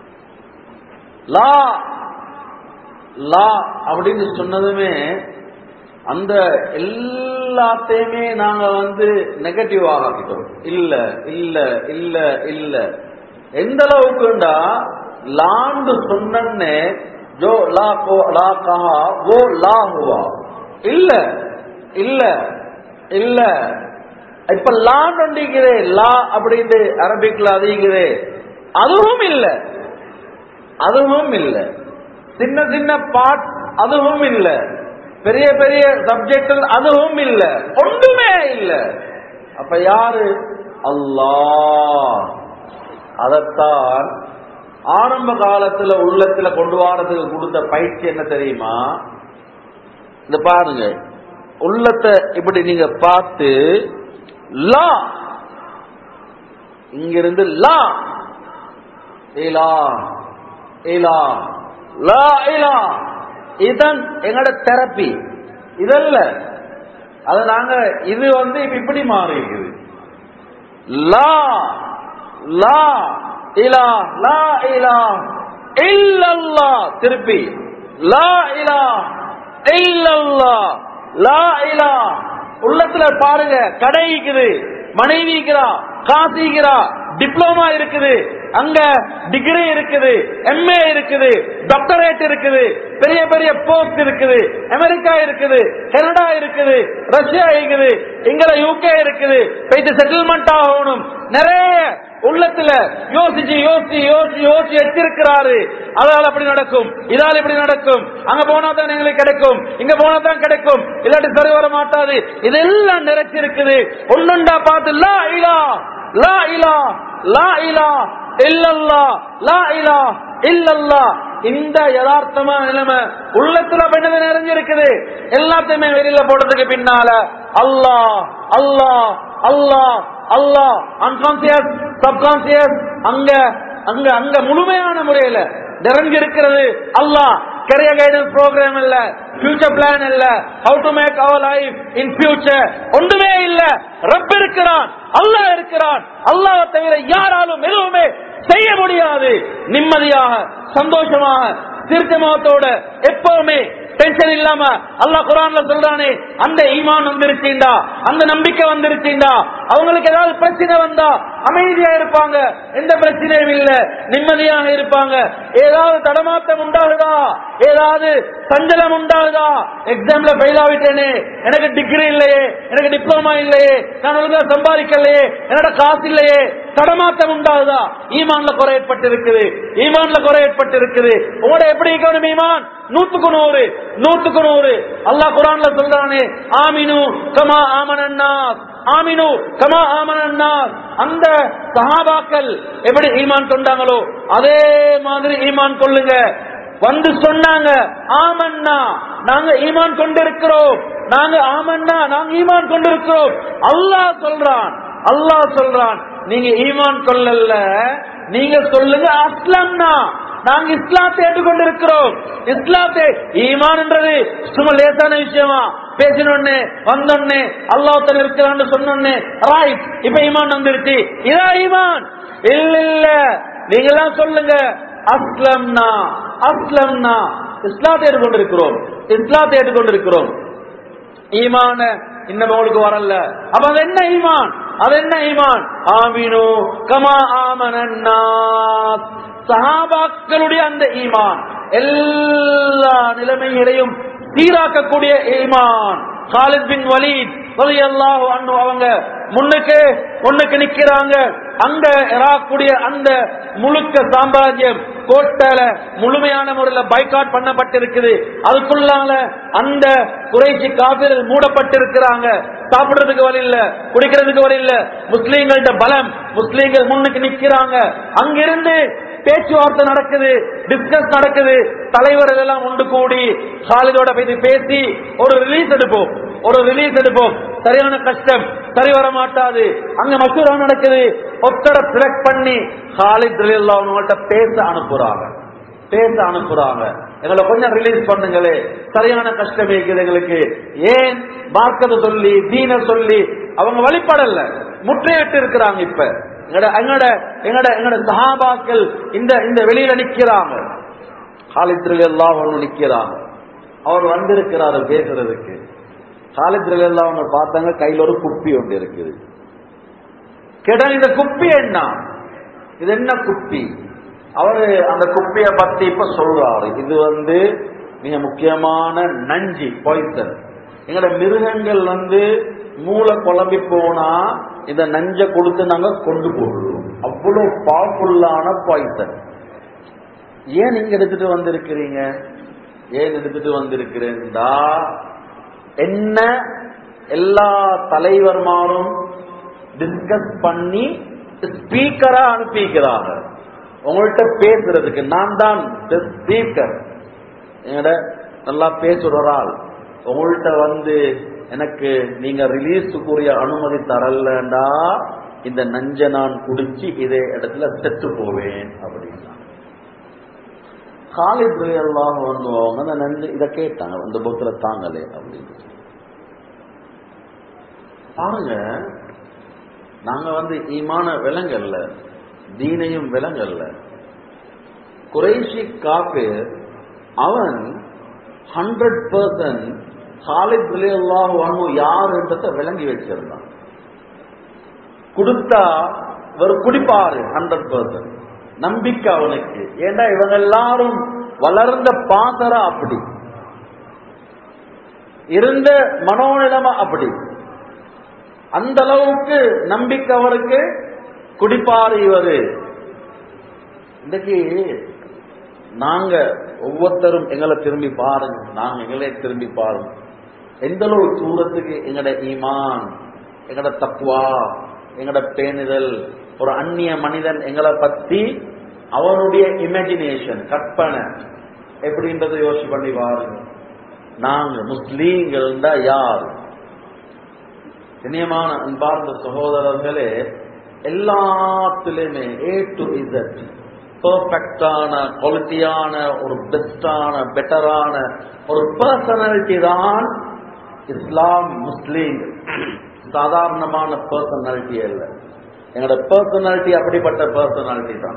[SPEAKER 1] லா லா அப்படின்னு சொன்னதுமே அந்த எல்லாத்தையுமே நாங்க வந்து நெகட்டிவ் ஆகிட்டோம் இல்ல இல்ல இல்ல இல்ல எந்த அளவுக்குண்டா லாண்டு சொன்னே ஜோ லா கோ லா கஹா ஓ லா ஹுவா இல்ல இல்ல இல்ல இப்ப லாண்டு ஒண்டிக்குதே லா அப்படின்னு அரபிக்ல அதிகுதே அதுவும் இல்ல அதுவும் இல்ல சின்ன சின்ன பாட் அதுவும் இல்ல பெரிய பெரிய சப்ஜெக்ட் அதுவும் இல்ல ஒன்றுமே இல்ல அப்ப யாரு அல்லாஹ் அதத்தான் ஆரம்ப காலத்துல உள்ளத்துல கொண்டு வாரத்துக்கு கொடுத்த பயிற்சி என்ன தெரியுமா இந்த பாருங்க உள்ளத்தை இப்படி நீங்க பார்த்து லா இங்கிருந்து லா இலா இலா லா இலா இதுதான் எங்களோட தெரப்பி இதல்ல அது நாங்க இது வந்து இப்ப இப்படி மாறி இருக்குது லா லா இலா லா இலா இல்லல்லா திருப்பி லா இலா இல்லல்லா லா இலா உள்ளத்துல பாருங்க கடை இருக்குது மனைவி இருக்கிறா காசு இருக்கிறா டிப்ளமா இருக்குது அங்க டிகிரி இருக்குது எம்ஏ இருக்குது டாக்டரேட் இருக்குது பெரிய பெரிய போஸ்ட் இருக்குது அமெரிக்கா இருக்குது கனடா இருக்குது ரஷ்யா இருக்குது இங்க யூகே இருக்குது போயிட்டு செட்டில்மெண்ட் ஆகணும் நிறைய உள்ளத்துல யோசிச்சு யோசிச்சு யோசிச்சு யோசிச்சு வச்சிருக்கிறாரு அதால் அப்படி நடக்கும் இதால் இப்படி நடக்கும் அங்க போனா தான் எங்களுக்கு கிடைக்கும் இங்க போனா தான் கிடைக்கும் இல்லாட்டி சரி வர மாட்டாது இதெல்லாம் நிறைச்சிருக்குது ஒண்ணுண்டா பார்த்து லா இலா லா இலா லா இலா இல்லல்லா லா இலா இல்லல்லா இந்த யதார்த்தமான நிலைமை உள்ளத்துல பெண்ணது நிறைஞ்சிருக்குது எல்லாத்தையுமே வெளியில போடுறதுக்கு பின்னால அல்லாஹ் அல்லாஹ் அல்லாஹ் அல்லாஹ் அன்கான்சியஸ் சப்கான்சியஸ் அங்க அங்க அங்க முழுமையான முறையில நிறைஞ்சிருக்கிறது அல்லாஹ் கரியர் கைடன்ஸ் ப்ரோக்ராம் இல்ல ஃபியூச்சர் பிளான் இல்ல how to make our life in future ஒன்றுமே இல்ல ரப் இருக்கிறான் அல்லாஹ் இருக்கிறான் அல்லாஹ் தவிர யாராலும் எதுவுமே செய்ய முடியாது நிம்மதியாக சந்தோஷமாக தீர்க்கமாகத்தோட எப்பவுமே டென்ஷன் இல்லாம அல்லாஹ் குரான்ல சொல்றானே அந்த ஈமான் வந்துருச்சுண்டா அந்த நம்பிக்கை வந்துருச்சுண்டா அவங்களுக்கு ஏதாவது பிரச்சனை வந்தா அமைதியா இருப்பாங்க எந்த பிரச்சனையும் இல்ல நிம்மதியாக இருப்பாங்க ஏதாவது தடமாட்டம் உண்டாகுதா ஏதாவது சஞ்சலம் உண்டாகுதா எக்ஸாம்ல ஃபெயில் ஆகிட்டேனே எனக்கு டிகிரி இல்லையே எனக்கு டிப்ளமா இல்லையே நான் ஒழுங்கா சம்பாதிக்கலையே என்னோட காசு இல்லையே தடமாட்டம் உண்டாகுதா ஈமான்ல குறை ஏற்பட்டு இருக்குது ஈமான்ல குறை ஏற்பட்டு இருக்குது உங்களோட எப்படி இருக்கணும் ஈமான் நூத்துக்கு நூறு நூத்துக்கு நூறு அல்லாஹ் குரான்ல சொல்றானே ஆமினு கமா ஆமனன்னாஸ் ஆமினு கமா ஆமனன்னாஸ் அந்த சஹாபாக்கள் எப்படி ஈமான் கொண்டாங்களோ அதே மாதிரி ஈமான் கொள்ளுங்க வந்து சொன்னாங்க ஆமன்னா நாங்க ஈமான் கொண்டிருக்கிறோம் நாங்க ஆமன்னா நாங்க ஈமான் கொண்டிருக்கிறோம் அல்லாஹ் சொல்றான் அல்லாஹ் சொல்றான் நீங்க ஈமான் கொள்ளல நீங்க சொல்லுங்க அஸ்லம்னா நாங்க இஸ்லாத்தை ஏற்றுக்கொண்டிருக்கிறோம் இஸ்லாத்தை ஈமான்ன்றது சும்மா லேசான விஷயமா பேசினோடனே வந்தோடனே அல்லாஹ் இருக்கிறான்னு சொன்னோடனே ரைட் இப்ப ஈமான் வந்துருச்சு இதா ஈமான் இல்ல இல்ல நீங்க எல்லாம் சொல்லுங்க அஸ்லம்னா அஸ்லம்னா இஸ்லாத்தை ஏற்றுக்கொண்டிருக்கிறோம் இஸ்லாத்தை ஏற்றுக்கொண்டிருக்கிறோம் ஈமான இன்னும் உங்களுக்கு வரல அப்ப அது என்ன ஈமான் அது என்ன ஈமான் ஆமினு கமா ஆமனன்னாஸ் சஹாபாக்களுடைய அந்த ஈமான் எல்லா நிலைமைகளையும் சீராக்கக்கூடிய ஈமான் காலித் பின் வலீத் ரலியல்லாஹு அன்ஹு அவங்க முன்னுக்கு முன்னுக்கு நிக்கிறாங்க அங்க இராக்கூடிய அந்த முழுக்க சாம்ராஜ்யம் கோட்டையில முழுமையான முறையில் பைக்காட் பண்ணப்பட்டிருக்குது அதுக்குள்ளால அந்த குறைச்சி காபிர்கள் மூடப்பட்டிருக்கிறாங்க சாப்பிடுறதுக்கு வழி இல்ல குடிக்கிறதுக்கு வழி இல்ல முஸ்லீம்கள்ட்ட பலம் முஸ்லீம்கள் முன்னுக்கு நிக்கிறாங்க அங்கிருந்து பேச்சுவார்த்தை நடக்குது டிஸ்கஸ் நடக்குது தலைவர்கள் எல்லாம் ஒன்று கூடி காலிதோட போய் பேசி ஒரு ரிலீஸ் எடுப்போம் ஒரு ரிலீஸ் எடுப்போம் சரியான கஷ்டம் சரி வர மாட்டாது அங்க மசூரா நடக்குது ஒத்தரை செலக்ட் பண்ணி காலித் அவங்கள்ட்ட பேச அனுப்புறாங்க பேச அனுப்புறாங்க எங்களை கொஞ்சம் ரிலீஸ் பண்ணுங்களே சரியான கஷ்டம் இருக்குது எங்களுக்கு ஏன் மார்க்கத்தை சொல்லி தீன சொல்லி அவங்க வழிபடல முற்றையிட்டு இருக்கிறாங்க இப்ப எங்கட எங்கட எங்கட எங்கட சஹாபாக்கள் இந்த இந்த வெளியில நிக்கிறாங்க காலித்ரில் எல்லாம் ஒன்று நிக்கிறாங்க அவர் வந்திருக்கிறாரு பேசுறதுக்கு காலித்ரில் எல்லாம் அவங்க பார்த்தாங்க கையில ஒரு குப்பி ஒன்று இருக்குது கேட்டா இந்த குப்பி என்ன இது என்ன குப்பி அவரு அந்த குப்பிய பத்தி இப்ப சொல்றாரு இது வந்து மிக முக்கியமான நஞ்சு பாய்சன் எங்கட மிருகங்கள் வந்து மூளை குழம்பி போனா இந்த நஞ்சை கொடுத்து நாங்க கொண்டு போடுவோம் அவ்வளவு பவர்ஃபுல்லான பாய்சன் ஏன் நீங்க எடுத்துட்டு வந்திருக்கிறீங்க ஏன் எடுத்துட்டு வந்திருக்கிறேன்டா என்ன எல்லா தலைவர்மாரும் டிஸ்கஸ் பண்ணி ஸ்பீக்கரா அனுப்பிக்கிறாங்க உங்கள்கிட்ட பேசுறதுக்கு நான் தான் ஸ்பீக்கர் எங்கட நல்லா பேசுற ஒரு ஆள் உங்கள்கிட்ட வந்து எனக்கு நீங்க ரிலீஸுக்குரிய அனுமதி தரலண்டா இந்த நஞ்ச நான் குடிச்சு இதே இடத்துல செத்து போவேன் அப்படின்னா காலித் எல்லாம் வந்துவாங்க அந்த நஞ்சு இதை கேட்டாங்க அந்த புக்கில தாங்களே அப்படின்னு பாருங்க நாங்க வந்து ஈமான விலங்கல்ல தீனையும் விலங்கல்ல குறைஷி காப்பு அவன் ஹண்ட்ரட் பர்சன்ட் ஹாலித் அல்லாஹ் வாங்க யாருன்றத விளங்கி வச்சிருந்தான் கொடுத்தா ஒரு குடிப்பாரு ஹண்ட்ரட் பர்சன்ட் நம்பிக்கை அவனுக்கு ஏண்டா இவங்க எல்லாரும் வளர்ந்த பாசரா அப்படி இருந்த மனோநிலைமை அப்படி அந்த அளவுக்கு நம்பிக்கை அவருக்கு குடிப்பாரு இவரு இன்னைக்கு நாங்க ஒவ்வொருத்தரும் எங்களை திரும்பி பாருங்க நாங்க எங்களே திரும்பி பாருங்க எந்த அளவு தூரத்துக்கு எங்கட ஈமான் எங்கட தக்குவா எங்கட பேணுதல் ஒரு அந்நிய மனிதன் எங்களை பத்தி அவனுடைய இமேஜினேஷன் கற்பனை எப்படின்றத யோசிச்சு பண்ணி பாருங்க நாங்க முஸ்லீம்கள் யார் இனியமான அன்பார்ந்த சகோதரர்களே எல்லாத்திலுமே ஏ டு இசட் பெர்ஃபெக்டான குவாலிட்டியான ஒரு பெஸ்டான பெட்டரான ஒரு பர்சனாலிட்டி தான் இஸ்லாம் முஸ்லீம் சாதாரணமான பர்சனாலிட்டி அல்ல எங்களோட பர்சனாலிட்டி அப்படிப்பட்ட பர்சனாலிட்டி தான்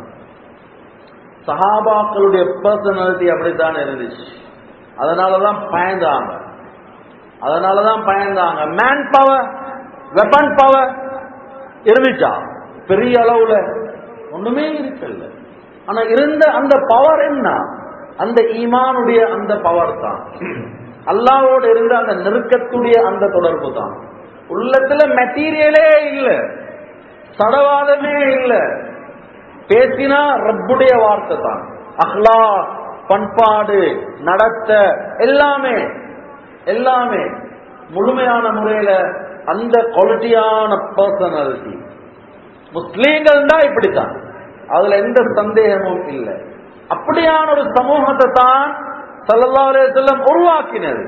[SPEAKER 1] சஹாபாக்களுடைய பர்சனாலிட்டி அப்படித்தான் இருந்துச்சு அதனாலதான் பயந்தாங்க அதனாலதான் பயந்தாங்க மேன் பவர் வெப்பன் பவர் இருந்துச்சா பெரிய அளவுல ஒண்ணுமே இருக்கல ஆனா இருந்த அந்த பவர் என்ன அந்த ஈமானுடைய அந்த பவர் தான் அல்லாவோடு இருந்த அந்த நெருக்கத்துடைய அந்த தொடர்பு தான் உள்ளத்துல மெட்டீரியலே இல்ல சடவாதமே இல்ல பேசினா ரப்புடைய வார்த்தை தான் அஹ்லா பண்பாடு நடத்த எல்லாமே எல்லாமே முழுமையான முறையில அந்த குவாலிட்டியான பர்சனாலிட்டி முஸ்லீம்கள் தான் இப்படித்தான் அதுல எந்த சந்தேகமும் இல்லை அப்படியான ஒரு சமூகத்தை தான் சல்லல்லா செல்லம் உருவாக்கினது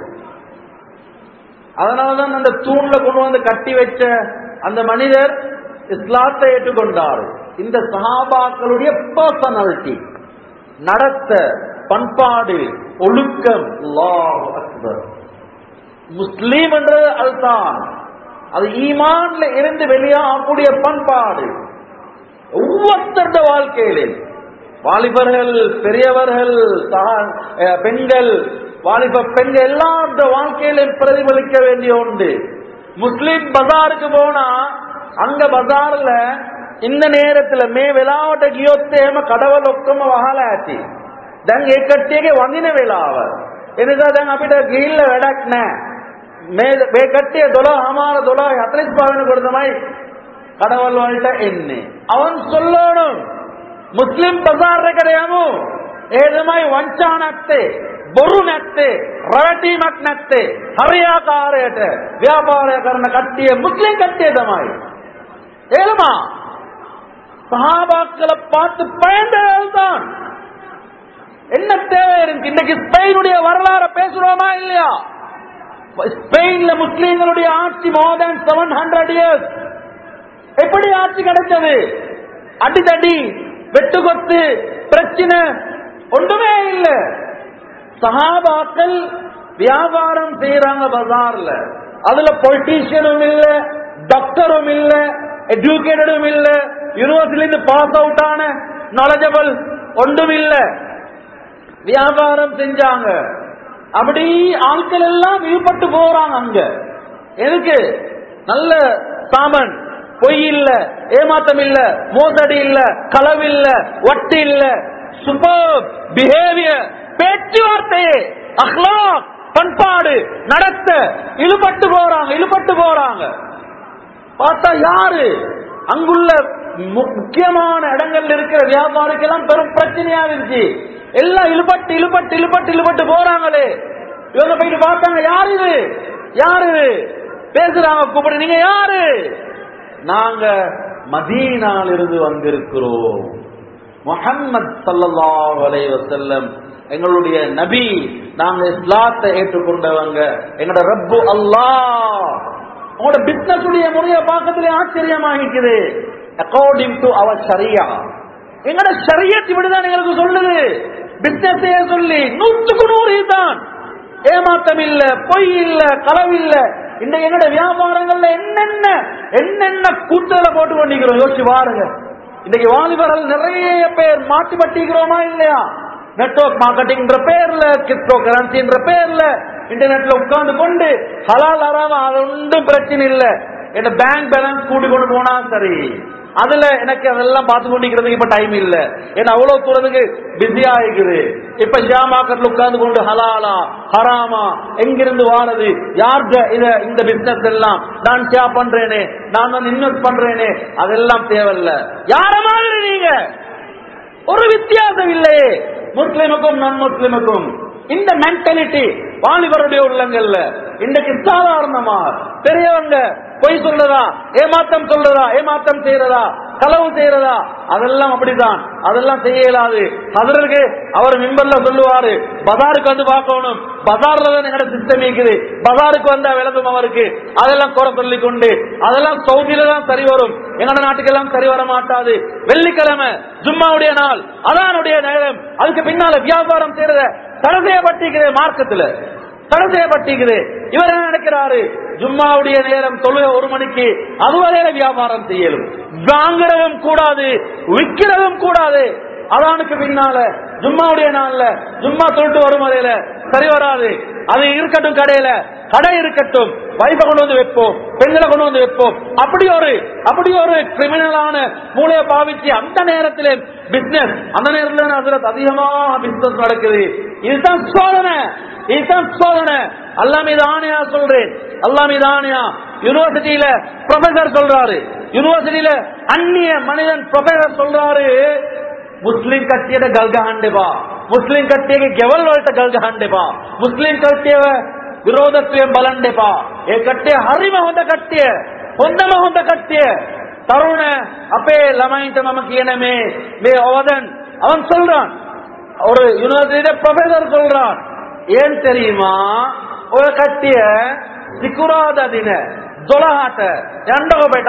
[SPEAKER 1] அதனாலதான் அந்த தூண்ல கொண்டு வந்து கட்டி வச்ச அந்த மனிதர் இஸ்லாத்தை ஏற்றுக்கொண்டார் இந்த சஹாபாக்களுடைய பர்சனாலிட்டி நடத்த பண்பாடு ஒழுக்கம் அல்லாஹ் அக்பர் முஸ்லீம் என்றது அதுதான் அது ஈமான்ல இருந்து வெளியாகக்கூடிய பண்பாடு ஒவ்வொருத்தருடைய வாழ்க்கையிலே வாலிபர்கள் பெரியவர்கள் சகா- அஹ் பெண்கள் வாலிப பெண்கள் எல்லாருடைய வாழ்க்கையிலும் பிரதிபலிக்க வேண்டிய உண்டு முஸ்லிம் பஜாருக்கு போனா அங்க பஜார்ல இந்த நேரத்துல மே වෙලාවට ගියොත් එහෙම කඩවල ඔක්කොම වහලා ඇති. දැන් ඒ කට්ටියගේ වඳින වෙලාව. එනිසා දැන් අපිට ගිහිල්ල වැඩක් නැහැ. මේ මේ කට්ටිය 12මාර 12:45 වෙනකොට තමයි කඩවල් වලට එන්නේ. අවන් சொல்லணும் මුස්ලිම් බਜ਼ਾර් එකට යමු. ඒ තමයි වංචා නැත්තේ, බොරු නැත්තේ, රවටීමක් නැත්තේ, හරියාකාරයට ව්‍යාපාරය කරන කට්ටිය මුස්ලිම් කට්ටිය තමයි. ஏழுமா சஹாபாக்களை பார்த்து பயந்தவர்கள் என்ன தேவை இருக்கு இன்னைக்கு ஸ்பெயினுடைய வரலாற பேசுறோமா இல்லையா ஸ்பெயின்ல முஸ்லீம்களுடைய ஆட்சி more than seven hundred years எப்படி ஆட்சி கிடைச்சது அடிதடி வெட்டுகொத்து பிரச்சனை ஒன்றுமே இல்ல சஹாபாக்கள் வியாபாரம் செய்யறாங்க பஜார்ல அதுல பொலிட்டீஷியனும் இல்ல டாக்டரும் இல்ல எஜுகேட்டடும் இல்ல யூனிவர்சிட்டில இருந்து பாஸ் அவுட் ஆன நாலேஜபிள் ஒன்றும் இல்ல வியாபாரம் செஞ்சாங்க அப்படி ஆட்கள் எல்லாம் ஈடுபட்டு போறாங்க அங்க எதுக்கு நல்ல சாமன் பொய் இல்ல ஏமாத்தம் இல்ல மோசடி இல்ல களவு இல்ல வட்டி இல்ல சூப்பர் பிஹேவியர் பேச்சுவார்த்தையே அஹ்லாக் பண்பாடு நடத்த இழுபட்டு போறாங்க இழுபட்டு போறாங்க பார்த்தா யாரு அங்குள்ள மு- முக்கியமான இடங்கள்ல இருக்கிற வியாபாரிக்கெல்லாம் பெரும் பிரச்சனையா இருந்துச்சு எல்லாம் இழுபட்டு இழுபட்டு இழுபட்டு இழுபட்டு போறாங்களே இவங்க போயிட்டு பார்த்தாங்க யாரு இது யாரு இது பேசுறாங்க கூப்பிடு நீங்க யாரு நாங்க மதீனால இருந்து வந்திருக்கிறோம் முஹம்மது ஸல்லல்லாஹு அலைஹி வஸல்லம் எங்களுடைய நபி நாங்க இஸ்லாத்தை ஏற்றுக்கொண்டவங்க எங்களோட ரப்பு அல்லாஹ் உங்களோட பிசினஸ் உடைய முறையை பார்க்கறதுல ஆச்சரியமாகிக்குது அக்கார்டிங் டு அவர் ஷரியா எங்களோட ஷரியத் இப்படிதான் எங்களுக்கு சொல்லுது பிசினஸே சொல்லி நூற்றுக்கு நூறு இதுதான் ஏமாத்தம் இல்ல பொய் இல்ல களவு இல்ல இந்த எங்களோட வியாபாரங்கள்ல என்னென்ன என்னென்ன கூட்டல போட்டு கொண்டிருக்கிறோம் யோசிச்சு பாருங்க இன்னைக்கு வாலிபர்கள் நிறைய பேர் மாட்டி பட்டிக்கிறோமா இல்லையா நெட்வொர்க் மார்க்கெட்டிங்ன்ற பேர்ல கிரிப்டோ கரன்சின்ற பேர்ல இன்டர்நெட்ல உட்கார்ந்து கொண்டு ஹலால் ஹராம அது ஒன்றும் பிரச்சனை இல்ல என்ன பேங்க் பேலன்ஸ் கூட்டி கொண்டு போனா சரி அதுல எனக்கு அதெல்லாம் பார்த்து கொண்டிருக்கிறதுக்கு இப்ப டைம் இல்ல ஏன்னா அவ்வளவு தூரத்துக்கு பிஸியா இருக்குது இப்ப ஜாமாக்கத்துல உட்கார்ந்து கொண்டு ஹலாலா ஹராமா எங்கிருந்து வாரது யார்கிட்ட இத இந்த பிசினஸ் எல்லாம் நான் ஷேர் பண்றேனே நான் வந்து இன்வெஸ்ட் பண்றேனே அதெல்லாம் தேவையில்ல யார மாதிரி நீங்க ஒரு வித்தியாசம் இல்லையே முஸ்லிமுக்கும் நான் முஸ்லிமுக்கும் இந்த மென்டாலிட்டி வாலிபருடைய உள்ளங்கள்ல இன்றைக்கு சாதாரணமா பெரியவங்க பொய் சொல்றதா ஏமாத்தம் சொல்றதா ஏமாத்தம் செய்யறதா களவு செய்யறதா அதெல்லாம் அப்படிதான் அதெல்லாம் செய்ய இயலாது அதற்கு அவர் மின்பர்ல சொல்லுவாரு பஜாருக்கு வந்து பார்க்கணும் பஜார்ல தான் எங்கட சிஸ்டம் இருக்குது பஜாருக்கு வந்தா விளக்கும் அவருக்கு அதெல்லாம் குறை சொல்லி கொண்டு அதெல்லாம் சவுதியில தான் சரி வரும் எங்கட நாட்டுக்கெல்லாம் சரி வர மாட்டாது வெள்ளிக்கிழமை ஜும்மாவுடைய நாள் அதானுடைய நேரம் அதுக்கு பின்னால வியாபாரம் செய்யறத தடை செய்யப்பட்டிருக்கிறது மார்க்கத்துல தடை செய்யப்பட்டிருக்குது இவர் என்ன நினைக்கிறாரு ஜும்மாவுடைய நேரம் தொழுக ஒரு மணிக்கு அதுவரையில வியாபாரம் செய்யலும் வாங்குறதும் கூடாது விற்கிறதும் கூடாது அதானுக்கு பின்னால ஜும்மாவுடைய நாள்ல ஜும்மா தொழிட்டு வரும் வரையில சரி வராது அது இருக்கட்டும் கடையில கடை இருக்கட்டும் வைஃபை கொண்டு வந்து வைப்போம் பெண்களை கொண்டு வந்து வைப்போம் அப்படி ஒரு அப்படி ஒரு கிரிமினலான மூளையை பாவிச்சு அந்த நேரத்தில் பிசினஸ் அந்த நேரத்தில் அதுல அதிகமா பிசினஸ் நடக்குது இதுதான் சோதனை இதுதான் சோதனை அல்லா மீது ஆணையா சொல்றேன் அல்லா மீது ஆணையா யூனிவர்சிட்டியில ப்ரொஃபசர் சொல்றாரு யூனிவர்சிட்டியில அந்நிய மனிதன் ப்ரொஃபசர் சொல்றாரு ಮುಸ್ಲಿಂ ಕಟ್ಟಿಯದ ಗಲ್ಗ ಹಂಡೆಬಾ ಮುಸ್ಲಿಂ ಕಟ್ಟಿಗೆ ಗೆವಲ್ ಹೊರಟ ಗಲ್ಗ ಹಂಡೆಬಾ ಮುಸ್ಲಿಂ ಕಟ್ಟಿಯ ವಿರೋಧತ್ವ ಬಲಂಡೆಬಾ ಏ ಕಟ್ಟಿಯ ಹರಿಮ ಹೊಂದ ಕಟ್ಟಿಯ ಹೊಂದಮ ಹೊಂದ ಕಟ್ಟಿಯ ತರುಣ அப்பே லமைன்ட்ட நமக்கு இனமே மே அவதன் அவன் சொல்றான் ஒரு யூனிவர்சிட்டியில ப்ரொஃபசர் சொல்றான் ஏன் தெரியுமா ஒரு கட்டிய ಸಿಕುರಾದ ದಿನ ದೊಳಹಾಟ ಎಂಡೋಬೇಟ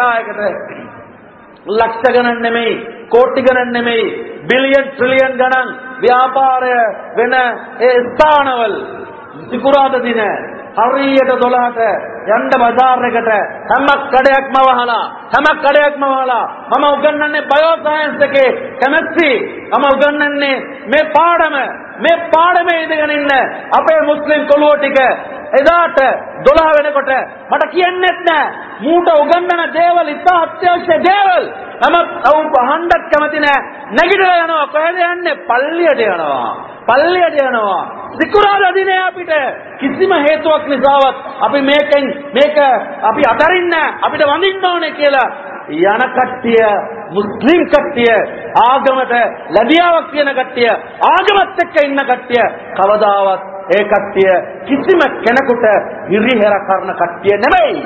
[SPEAKER 1] ಲಕ್ಷ ಗಣನ್ නෙමෙයි කෝටි ගණන් නෙමෙයි බිලියන් ට්‍රිලියන් ගණන් ව්‍යාපාර වෙන ඒ ස්ථානවල සිකුරාද දින හරියට 12ට යන්න බજાર එකට හැම කඩයක්ම වහලා හැම කඩයක්ම වහලා මම උගන්වන්නේ බයෝ සයන්ස් එකේ කැමැස්ට්‍රි මම උගන්වන්නේ මේ පාඩම මේ පාඩමේ ඉඳගෙන ඉන්න අපේ මුස්ලිම් කොළුවෝ ටික එදාට 12 වෙනකොට මට කියන්නෙත් නෑ මූට උගන්වන දේවල් ඉතා අත්‍යවශ්‍ය දේවල් මම අවු අහන්නත් කැමති නෑ නැගිටලා යනවා කොහෙද යන්නේ පල්ලියට යනවා පල්ලියට යනවා සිකුරාද දිනේ අපිට කිසිම හේතුවක් නිසාවත් අපි මේකෙන් මේක අපි අතරින්න අපිට වඳින්න ඕනේ කියලා යන කට්ටිය මුස්ලිම් කට්ටිය ආගමට ලැබියාවක් තියෙන කට්ටිය ආගමත් එක්ක ඉන්න කට්ටිය කවදාවත් ඒ කට්ටිය කිසිම කෙනෙකුට හිරිහෙර කරන කට්ටිය නෙමෙයි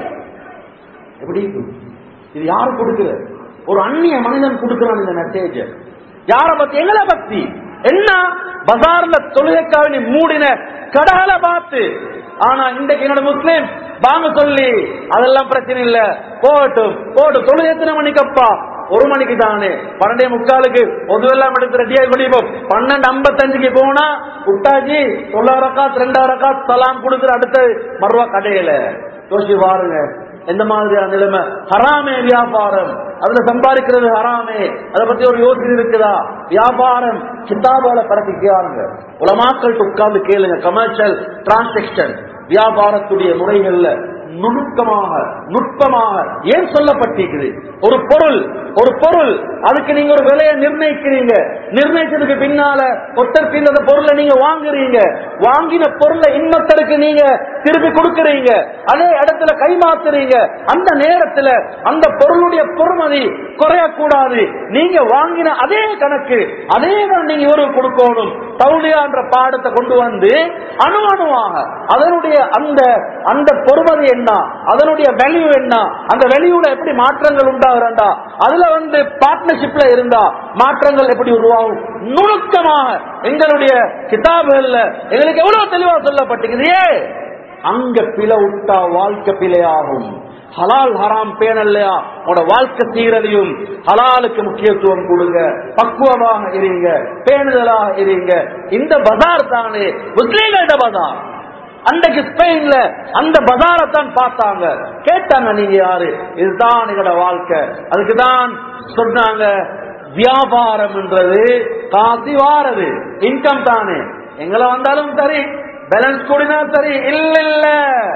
[SPEAKER 1] எப்படி இது யாரு கொடுக்குது ஒரு அந்நிய மனிதன் கொடுக்கிறான் இந்த மெசேஜ் யார பத்தி எங்களை பத்தி என்ன பஜார்ல தொழுகைக்காக மூடின கடலை பார்த்து ஆனா இன்றைக்கு என்னோட முஸ்லீம் வாங்க சொல்லி அதெல்லாம் பிரச்சனை இல்ல போகட்டும் போட்டு தொழுகை எத்தனை மணிக்கப்பா ஒரு மணிக்கு தானே பன்னெண்டே முக்காலுக்கு பொதுவெல்லாம் எடுத்து ரெடியாக குடிப்போம் பன்னெண்டு ஐம்பத்தஞ்சுக்கு போனா விட்டாச்சு தொள்ளாயிரம் ரக்காத் ரெண்டாயிரம் ரக்காத் சலாம் கொடுக்குற அடுத்த மறுவா கடையில யோசிச்சு பாருங்க எந்த மாதிரியான நிலைமை ஹராமே வியாபாரம் அதுல சம்பாதிக்கிறது ஹராமே அதை பத்தி ஒரு யோசனை இருக்குதா வியாபாரம் கிதாபால பரப்பிக்கிறாங்க உலமாக்கள் உட்கார்ந்து கேளுங்க கமர்ஷியல் டிரான்சாக்சன் வியாபாரத்துடைய முறைகள்ல நுணுக்கமாக நுட்பமாக ஏன் சொல்லப்பட்டிருக்குது ஒரு பொருள் ஒரு பொருள் அதுக்கு நீங்க ஒரு விலையை நிர்ணயிக்கிறீங்க நிர்ணயிச்சதுக்கு பின்னால ஒருத்தருக்கு இந்த பொருளை நீங்க வாங்குறீங்க வாங்கின பொருளை இன்னொருத்தருக்கு நீங்க திருப்பி கொடுக்கறீங்க அதே இடத்துல கைமாத்துறீங்க அந்த நேரத்துல அந்த பொருளுடைய பொறுமதி குறையக்கூடாது நீங்க வாங்கின அதே கணக்கு அதே தான் நீங்க இவருக்கு கொடுக்கணும் தௌலியான்ற பாடத்தை கொண்டு வந்து அணு அணுவாக அதனுடைய அந்த அந்த பொறுமதி என்ன அதனுடைய வேல்யூ என்ன அந்த வேல்யூல எப்படி மாற்றங்கள் உண்டாகிறண்டா அதுல வந்து பார்ட்னர்ஷிப்ல இருந்தா மாற்றங்கள் எப்படி உருவாகும் நுணுக்கமாக எங்களுடைய கிதாபுகள்ல எங்களுக்கு எவ்வளவு தெளிவா சொல்லப்பட்டிருக்குது அங்க பிழை விட்டா வாழ்க்கை பிழையாகும் ஹலால் ஹராம் பேணல்லையா உங்களோட வாழ்க்கை சீரதையும் ஹலாலுக்கு முக்கியத்துவம் கொடுங்க பக்குவமாக இருங்க பேணுதலாக இருங்க இந்த பஜார் தானே முஸ்லீம்களோட பஜார் அன்றைக்கு ஸ்பெயின்ல அந்த பஜாரத்தான் பார்த்தாங்க கேட்டாங்க நீங்க யாரு இதுதான் எங்களோட வாழ்க்கை அதுக்கு தான் சொன்னாங்க வியாபாரம் என்றது காசி வாரது இன்கம் தானே எங்களை வந்தாலும் சரி பேலன்ஸ் கூடினா சரி இல்ல இல்ல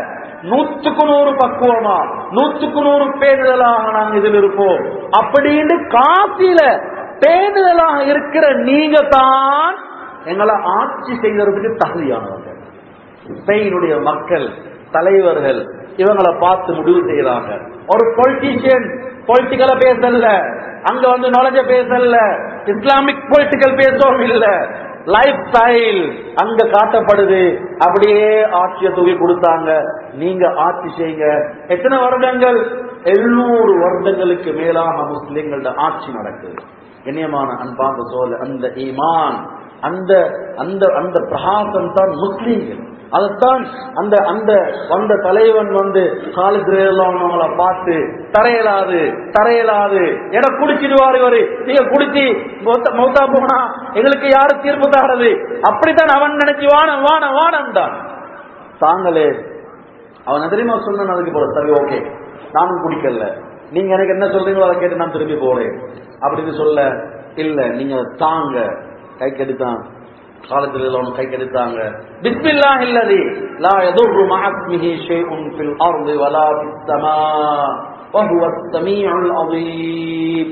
[SPEAKER 1] நூத்துக்கு நூறு பக்குவமா நூத்துக்கு நூறு பேணுதலாக நாங்க இதில் இருப்போம் அப்படின்னு காசில பேணுதலாக இருக்கிற நீங்க தான் எங்களை ஆட்சி செய்யறதுக்கு தகுதியானவங்க ஸ்பெயினுடைய மக்கள் தலைவர்கள் இவங்களை பார்த்து முடிவு செய்யறாங்க ஒரு பொலிட்டீஷியன் பொலிட்டிக்கல பேசல அங்க வந்து நுழைஞ்ச பேசல இஸ்லாமிக் பொலிட்டிக்கல் பேசவும் இல்ல லைஃப் ஸ்டைல் அங்க காட்டப்படுது அப்படியே ஆட்சியை தூக்கி கொடுத்தாங்க நீங்க ஆட்சி செய்யுங்க எத்தனை வருடங்கள் எழுநூறு வருடங்களுக்கு மேலாக முஸ்லிம்களோட ஆட்சி நடக்குது கண்ணியமான அன்பாந்த சோழ அந்த ஈமான் அந்த அந்த அந்த பிரகாசம் தான் முஸ்லீம்கள் அதைத்தான் அந்த அந்த வந்த தலைவன் வந்து காலத்துல பார்த்து தரையலாது தரையலாது என குடிச்சிடுவாரு இவரு நீங்க குடிச்சு மௌத்த- மௌத்தா போனா எங்களுக்கு யாரு தீர்ப்பு தரது அப்படித்தான் அவன் நினைச்சு வான வான வானம்தான் தாங்களே அவன் தெரியுமா சொன்ன அதுக்கு போல சரி ஓகே நானும் குடிக்கல நீங்க எனக்கு என்ன சொல்றீங்களோ அதை கேட்டு நான் திரும்பி போறேன் அப்படின்னு சொல்ல இல்ல நீங்க தாங்க கை கெடுத்தான் காலத்தில் அவனு கை கெடுத்தாங்க பிஸ்மில்லா இல்லதி லா யதுர்ரு மஅஸ்மிஹி ஷைஉன் ஃபில் அர்தி வலா ஃபிஸ் ஸமா வஹுவ ஸமீஉல் அதீம்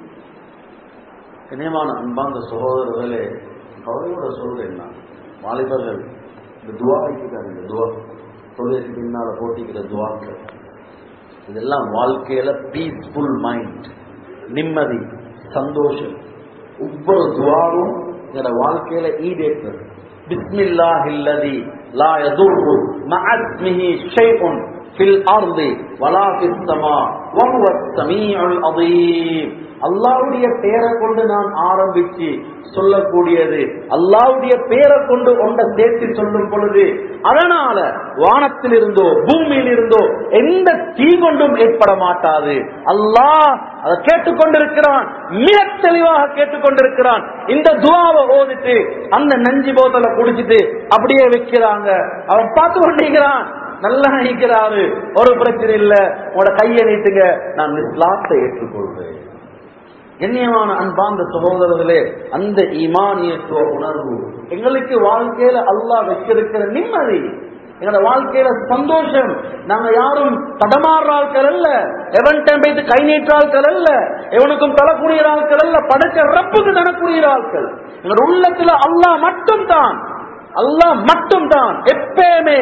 [SPEAKER 1] இனியமான அன்பார்ந்த சகோதரர்களே கவலையோட சொல்றேன் நான் வாலிபர்கள் இந்த துவா வைக்கிறாங்க துவா தொழிலுக்கு பின்னால போட்டிக்கிற துவாக்கள் இதெல்லாம் வாழ்க்கையில பீஸ்ஃபுல் மைண்ட் நிம்மதி சந்தோஷம் ஒவ்வொரு துவாவும் என்னோட வாழ்க்கையில ஈடேற்றது பிஸ்மில்லாஹ் இல்லதி லா யதுர்ரு மஅஸ்மிஹி ஷைஉன் ஃபில் அர்தி வலா ஃபிஸ் ஸமா வஹுவ ஸமீஉல் அதீம் அல்லாஹ்வுடைய பெயரை கொண்டு நான் ஆரம்பிச்சு சொல்லக்கூடியது அல்லாஹ்வுடைய பெயரை கொண்டு ஒன்றை சேர்த்து சொல்லும் பொழுது அதனால வானத்தில் இருந்தோ பூமியில் இருந்தோ எந்த தீங்கொண்டும் ஏற்பட மாட்டாது அல்லாஹ் அதை கேட்டுக்கொண்டிருக்கிறான் மிக தெளிவாக கேட்டுக்கொண்டிருக்கிறான் இந்த துவாவை ஓதிட்டு அந்த நஞ்சு போத்தலை குடிச்சிட்டு அப்படியே வைக்கிறாங்க அவன் பார்த்து கொண்டிருக்கிறான் நல்லா நினைக்கிறாரு ஒரு பிரச்சனை இல்ல உங்களோட கையை நீட்டுங்க நான் இஸ்லாத்தை ஏற்றுக்கொள்றேன் கண்ணியமான அன்பார்ந்த சகோதரர்களே அந்த ஈமானியத்துவ உணர்வு எங்களுக்கு வாழ்க்கையில அல்லாஹ் வச்சிருக்கிற நிம்மதி எங்களோட வாழ்க்கையில சந்தோஷம் நாங்க யாரும் தடமாறுற ஆட்கள் அல்ல எவன் போயிட்டு கை நீட்டுற ஆட்கள் அல்ல எவனுக்கும் தரக்கூடிய ஆட்கள் அல்ல படைச்ச ரப்புக்கு தரக்கூடிய ஆட்கள் எங்களோட உள்ளத்துல அல்லாஹ் மட்டும் தான் அல்லாஹ் மட்டும் தான் எப்பயுமே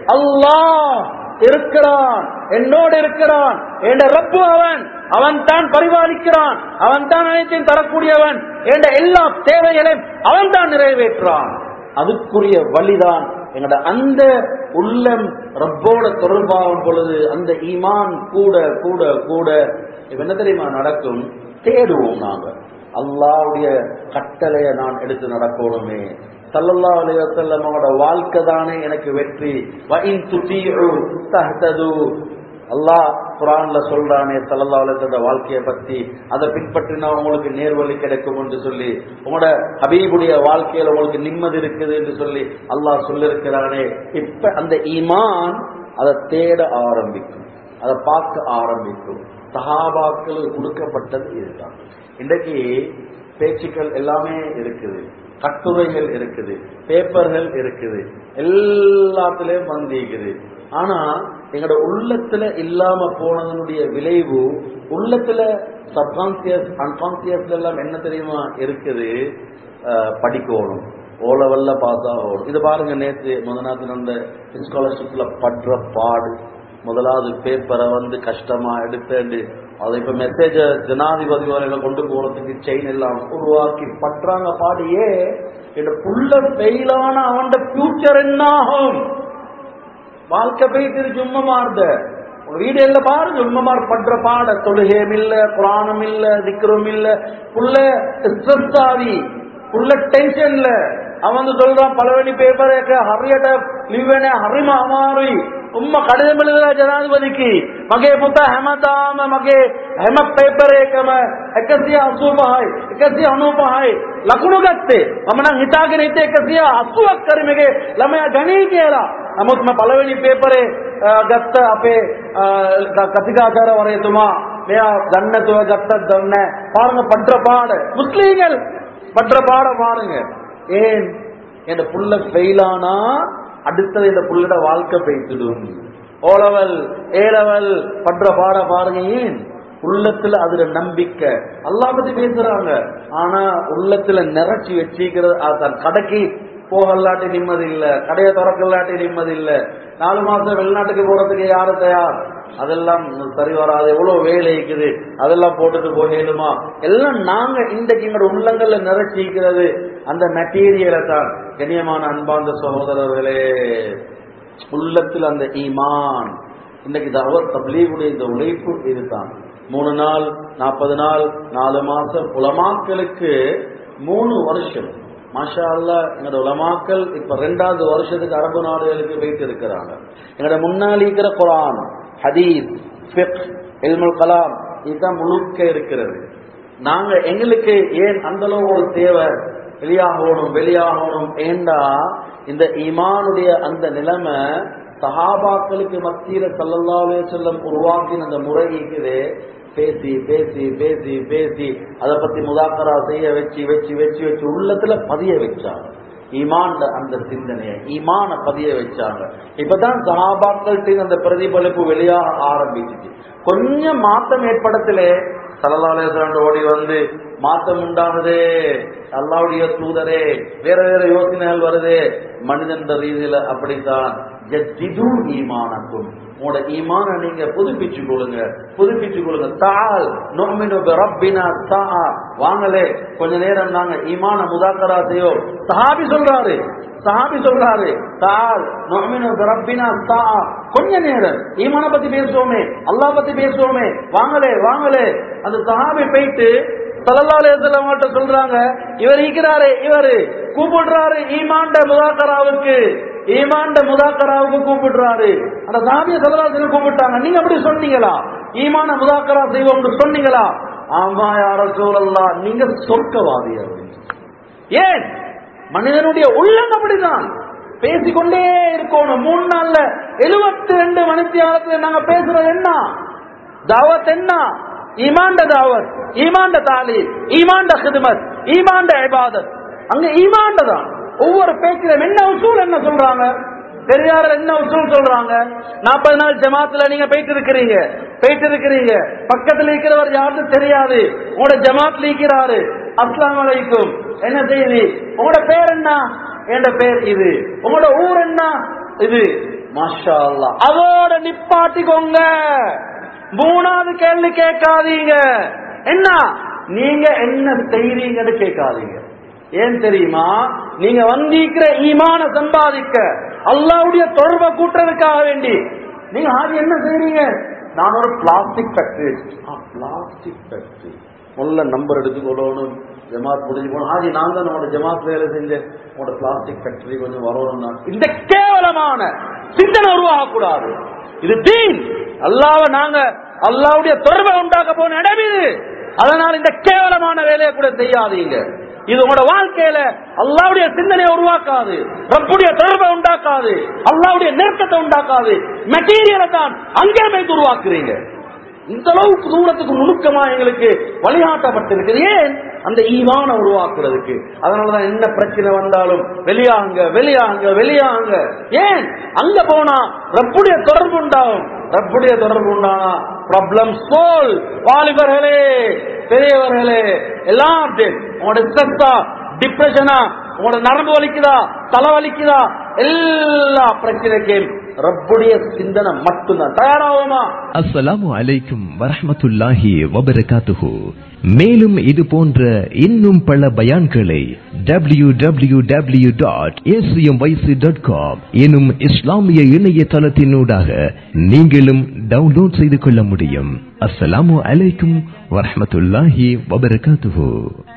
[SPEAKER 1] அல்லாஹ் இருக்கிறான் என்னோடு இருக்கிறான் என்ற ரப்பு அவன் அவன் தான் பரிபாலிக்கிறான் அவன் தான் அனைத்தையும் தரக்கூடியவன் என்ற எல்லா தேவைகளையும் அவன் தான் நிறைவேற்றான் அதுக்குரிய வழிதான் எங்களோட அந்த உள்ளம் ரப்போட தொடர்பாகும் பொழுது அந்த ஈமான் கூட கூட கூட இப்ப என்ன தெரியுமா நடக்கும் தேடுவோம் நாங்க அல்லாவுடைய கட்டளையை நான் எடுத்து நடக்கணுமே சல்லல்லா அலைவசல்லம் அவனோட வாழ்க்கை தானே எனக்கு வெற்றி வஇன் துதீஉ தஹ்தது அல்லாஹ் குரான்ல சொல்றானே சல்லல்லா அலைவசோட வாழ்க்கையை பத்தி அதை பின்பற்றினா உங்களுக்கு நேர்வழி கிடைக்கும் என்று சொல்லி உங்களோட ஹபீபுடைய வாழ்க்கையில உங்களுக்கு நிம்மதி இருக்குது என்று சொல்லி அல்லாஹ் சொல்லிருக்கிறானே இப்ப அந்த ஈமான் அதை தேட ஆரம்பிக்கும் அதை பார்க்க ஆரம்பிக்கும் சஹாபாக்கள் கொடுக்கப்பட்டது இதுதான் இன்றைக்கு பேச்சுக்கள் எல்லாமே இருக்குது கட்டுரைகள் இருக்குது பேப்பர்கள் இருக்குது எல்லாத்துலயும் வந்திருக்குது ஆனா எங்களோட உள்ளத்துல இல்லாம போனதனுடைய விளைவு உள்ளத்துல சப்கான்சியஸ் அன்கான்சியஸ்ல எல்லாம் என்ன தெரியுமா இருக்குது அஹ், படிக்கணும் ஓ லெவல்ல பாஸ் ஆகணும் இது பாருங்க நேற்று முதநாத்து அந்த ஸ்காலர்ஷிப்ல படுற பாடு முதலாவது பேப்பரை வந்து கஷ்டமா எடுத்து அதை இப்ப மெசேஜ ஜனாதிபதி வரையில கொண்டு போறதுக்கு செயின் எல்லாம் உருவாக்கி பற்றாங்க பாடியே இந்த புள்ள ஃபெயிலான அவன் ஃபியூச்சர் என்ன ஆகும் வாழ்க்கை போயிட்டு சும்மா மாறுத வீடு எல்லாம் பாரு சும்மா மாறு பண்ற பாட தொழுகையும் இல்ல புராணம் இல்ல திக்கரும் இல்ல புள்ள ஸ்ட்ரெஸ் ஆகி புள்ள டென்ஷன்ல அவன் வந்து சொல்றான் பலவழி பேப்பர் ஹரியட லிவன ஹரிம அமாரி உಮ್ಮ ಕಡಿಮೆ ಬೆಳೆದ ಜನಾಧಿಪತಿಗೆ ಮಗೆ ಪುತ್ತ ಹೆಮತಾಮ ಮಗೆ ಹೆಮ ಪೇಪರ್ ಏಕಮ එකසිය අසූපහයි එකසිය අනූපහයි ලකුණු ගත්තේ මම නම් හිතාගෙන හිටියේ එකසිය අසුවක් කරිමගේ ළමයා ගණී කියලා නමුත් මම පළවෙනි පේපරේ අ, ගත්ත අපේ අ, ක- කතිකාචාරවරයතුමා මෙයා දන්නතුව ගත්තත් දන්නේ பாருங்க பண்ற பாடு முஸ்லீம்கள் பண்ற பாட பாருங்க ஏன் என் புள்ள ஃபெயிலானா அடுத்தது இந்த புள்ளட வாழ்க்கை பெய்த்துடும் ஓலவல் ஏலவல் பற்ற பாட பாருங்க ஏன் உள்ளத்துல அதுல நம்பிக்கை அல்லா பத்தி பேசுறாங்க ஆனா உள்ளத்துல நிறைச்சி வச்சிக்கிறது அது தன் கடைக்கு போகலாட்டி நிம்மதி இல்ல கடையை திறக்கலாட்டி நிம்மதி இல்ல நாலு மாசம் வெளிநாட்டுக்கு போறதுக்கு யாரு தயார் அதெல்லாம் சரி வராது எவ்வளவு வேலை இருக்குது அதெல்லாம் போட்டுட்டு போகலுமா எல்லாம் நாங்க இன்றைக்கு எங்களோட உள்ளங்கள்ல நிறைச்சிக்கிறது அந்த மெட்டீரியலை தான் கண்ணியமான அன்பார்ந்த சகோதரர்களே உள்ளத்தில் அந்த ஈமான் இன்னைக்கு தவர் தப்லீகுடைய இந்த உழைப்பு இதுதான் மூணு நாள் நாற்பது நாள் நாலு மாசம் உலமாக்களுக்கு மூணு வருஷம் மாஷா அல்லா எங்களோட உலமாக்கள் இப்ப ரெண்டாவது வருஷத்துக்கு அரபு நாடுகளுக்கு போயிட்டு இருக்கிறாங்க எங்களோட முன்னாடி இருக்கிற குரான் ஹதீஸ் ஃபிக் இல்முல் கலாம் இதுதான் முழுக்க இருக்கிறது நாங்க எங்களுக்கு ஏன் அந்த அளவு ஒரு தேவை வெளியாகணும் வெளியாகணும் ஏண்டா இந்த ஈமானுடைய அந்த நிலைமை சஹாபாக்களுக்கு மத்தியில சல்லல்லாவே செல்லம் உருவாக்கின அந்த முறை இருக்குது பேசி பேசி பேசி பேசி அதை பத்தி முதாக்கரா செய்ய வச்சு வச்சு வச்சு வச்சு உள்ளத்துல பதிய வச்சாங்க ஈமான் அந்த சிந்தனையை ஈமான பதிய வச்சாங்க இப்பதான் சஹாபாக்கள் அந்த பிரதிபலிப்பு வெளியாக ஆரம்பிச்சிச்சு கொஞ்சம் மாற்றம் ஏற்படத்திலே சலலாலேசரன் ஓடி வந்து மாற்றம் உண்டாகுதே அல்லாவுடைய தூதரே வேற வேற யோசனைகள் வருது மனிதன் ரீதியில அப்படித்தான் ஜத்திது ஈமானக்கும் உங்களோட ஈமான நீங்க புதுப்பிச்சு கொள்ளுங்க புதுப்பிச்சு கொள்ளுங்க தால் நொமினு ரப்பினா தா வாங்கலே கொஞ்ச நேரம் நாங்க ஈமான முதாக்கரா செய்யோ சஹாபி சொல்றாரு சஹாபி சொல்றாரு தால் நொமினு ரப்பினா தா கொஞ்ச நேரம் ஈமான பத்தி பேசுவோமே அல்லாஹ் பத்தி பேசுவோமே வாங்கலே வாங்கலே அந்த சஹாபி போயிட்டு சலல்லாலேசல்ல சொல்றாங்க இவர் இருக்கிறாரு இவரு கூப்பிடுறாரு ஈமாண்ட முதாக்கராவுக்கு ஈமாண்ட முதாக்கராவுக்கு கூப்பிடுறாரு அந்த சாமிய சலராசனை கூப்பிட்டாங்க நீங்க அப்படி சொன்னீங்களா ஈமான முதாக்கரா செய்வோம் சொன்னீங்களா ஆமா யார சூழல்லா நீங்க சொர்க்கவாதி அப்படின்னு ஏன் மனிதனுடைய உள்ளம் அப்படிதான் பேசிக்கொண்டே இருக்கணும் மூணு நாள்ல எழுபத்தி ரெண்டு மணித்தியாலத்துல நாங்க பேசுறது என்ன தாவத் என்ன ஈமாண்ட தாவத் ஈமாண்ட தாலி ஈமாண்ட ஹிதுமத் ஈமாண்ட இபாதத் அங்க ஈமாண்ட தான் ஒவ்வொரு பேச்சிலும் என்ன உசூல் என்ன சொல்றாங்க பெரியார் என்ன உசூல் சொல்றாங்க நாற்பது நாள் ஜமாத்துல நீங்க போயிட்டு இருக்கிறீங்க போயிட்டு இருக்கிறீங்க பக்கத்துல இருக்கிறவர் யாருக்கும் தெரியாது உங்களோட ஜமாத்ல இருக்கிறாரு அஸ்லாம் வலைக்கும் என்ன செய்தி உங்களோட பேர் என்ன என்ற பேர் இது உங்களோட ஊர் என்ன இது மாஷா அல்லா அதோட நிப்பாட்டிக்கோங்க மூணாவது கேள்வி கேட்காதீங்க என்ன நீங்க என்ன செய்றீங்கன்னு கேட்காதீங்க ஏன் தெரியுமா நீங்க வந்திருக்கிற ஈமான சம்பாதிக்க அல்லாவுடைய தொடர்பை கூட்டுறதுக்காக வேண்டி நீங்க ஆதி என்ன செய்றீங்க நான் ஒரு பிளாஸ்டிக் ஃபேக்டரி பிளாஸ்டிக் ஃபேக்டரி முதல்ல நம்பர் எடுத்துக்கொள்ளணும் ஜமாத் முடிஞ்சு போகணும் ஆதி நான் தான் நம்மளோட ஜமாத் வேலை செஞ்சேன் உங்களோட பிளாஸ்டிக் ஃபேக்டரி கொஞ்சம் வரணும்னா இந்த கேவலமான சிந்தனை உருவாகக்கூடாது இது தீன் அல்லாவ நாங்க அல்லாவுடைய தொடர்பை உண்டாக்க போன இடம் இது அதனால் இந்த கேவலமான வேலையை கூட செய்யாதீங்க இது உங்களோட வாழ்க்கையில அல்லாவுடைய சிந்தனையை உருவாக்காது ரப்புடைய தொடர்பை உண்டாக்காது அல்லாவுடைய நெருக்கத்தை உண்டாக்காது மெட்டீரியலை தான் அங்கே போய் உருவாக்குறீங்க இந்த அளவுக்கு தூரத்துக்கு நுணுக்கமா எங்களுக்கு வழிகாட்டப்பட்டிருக்குது ஏன் அந்த ஈவான உருவாக்குறதுக்கு அதனாலதான் என்ன பிரச்சனை வந்தாலும் வெளியாங்க வெளியாங்க வெளியாங்க ஏன் அங்க போனா ரப்புடைய தொடர்பு உண்டாகும் ரப்புடைய தொடர்பு உண்டானா ப்ராப்ளம் சோல் வாலிபர்களே பெரியவர்களே எல்லாம் உங்களோட ஸ்ட்ரெஸ்ஸா டிப்ரெஷனா உங்களோட நரம்பு வலிக்குதா தலை வலிக்குதா எல்லா பிரச்சனைக்கும் ரப்புடைய சிந்தனை மட்டும்தான் தயாராகுமா
[SPEAKER 2] அஸ்ஸலாமு அலைக்கும் வரஹ்மத்துல்லாஹி வபரகாத்துஹு மேலும் இது போன்ற இன்னும் பல பயான்களை W W W dot dot com எனும் இஸ்லாமிய இணையதளத்தினூடாக நீங்களும் டவுன்லோட் செய்து கொள்ள முடியும் அஸ்ஸலாமு அலைக்கும் வரஹ்மத்துல்லாஹி வபரகாத்துஹு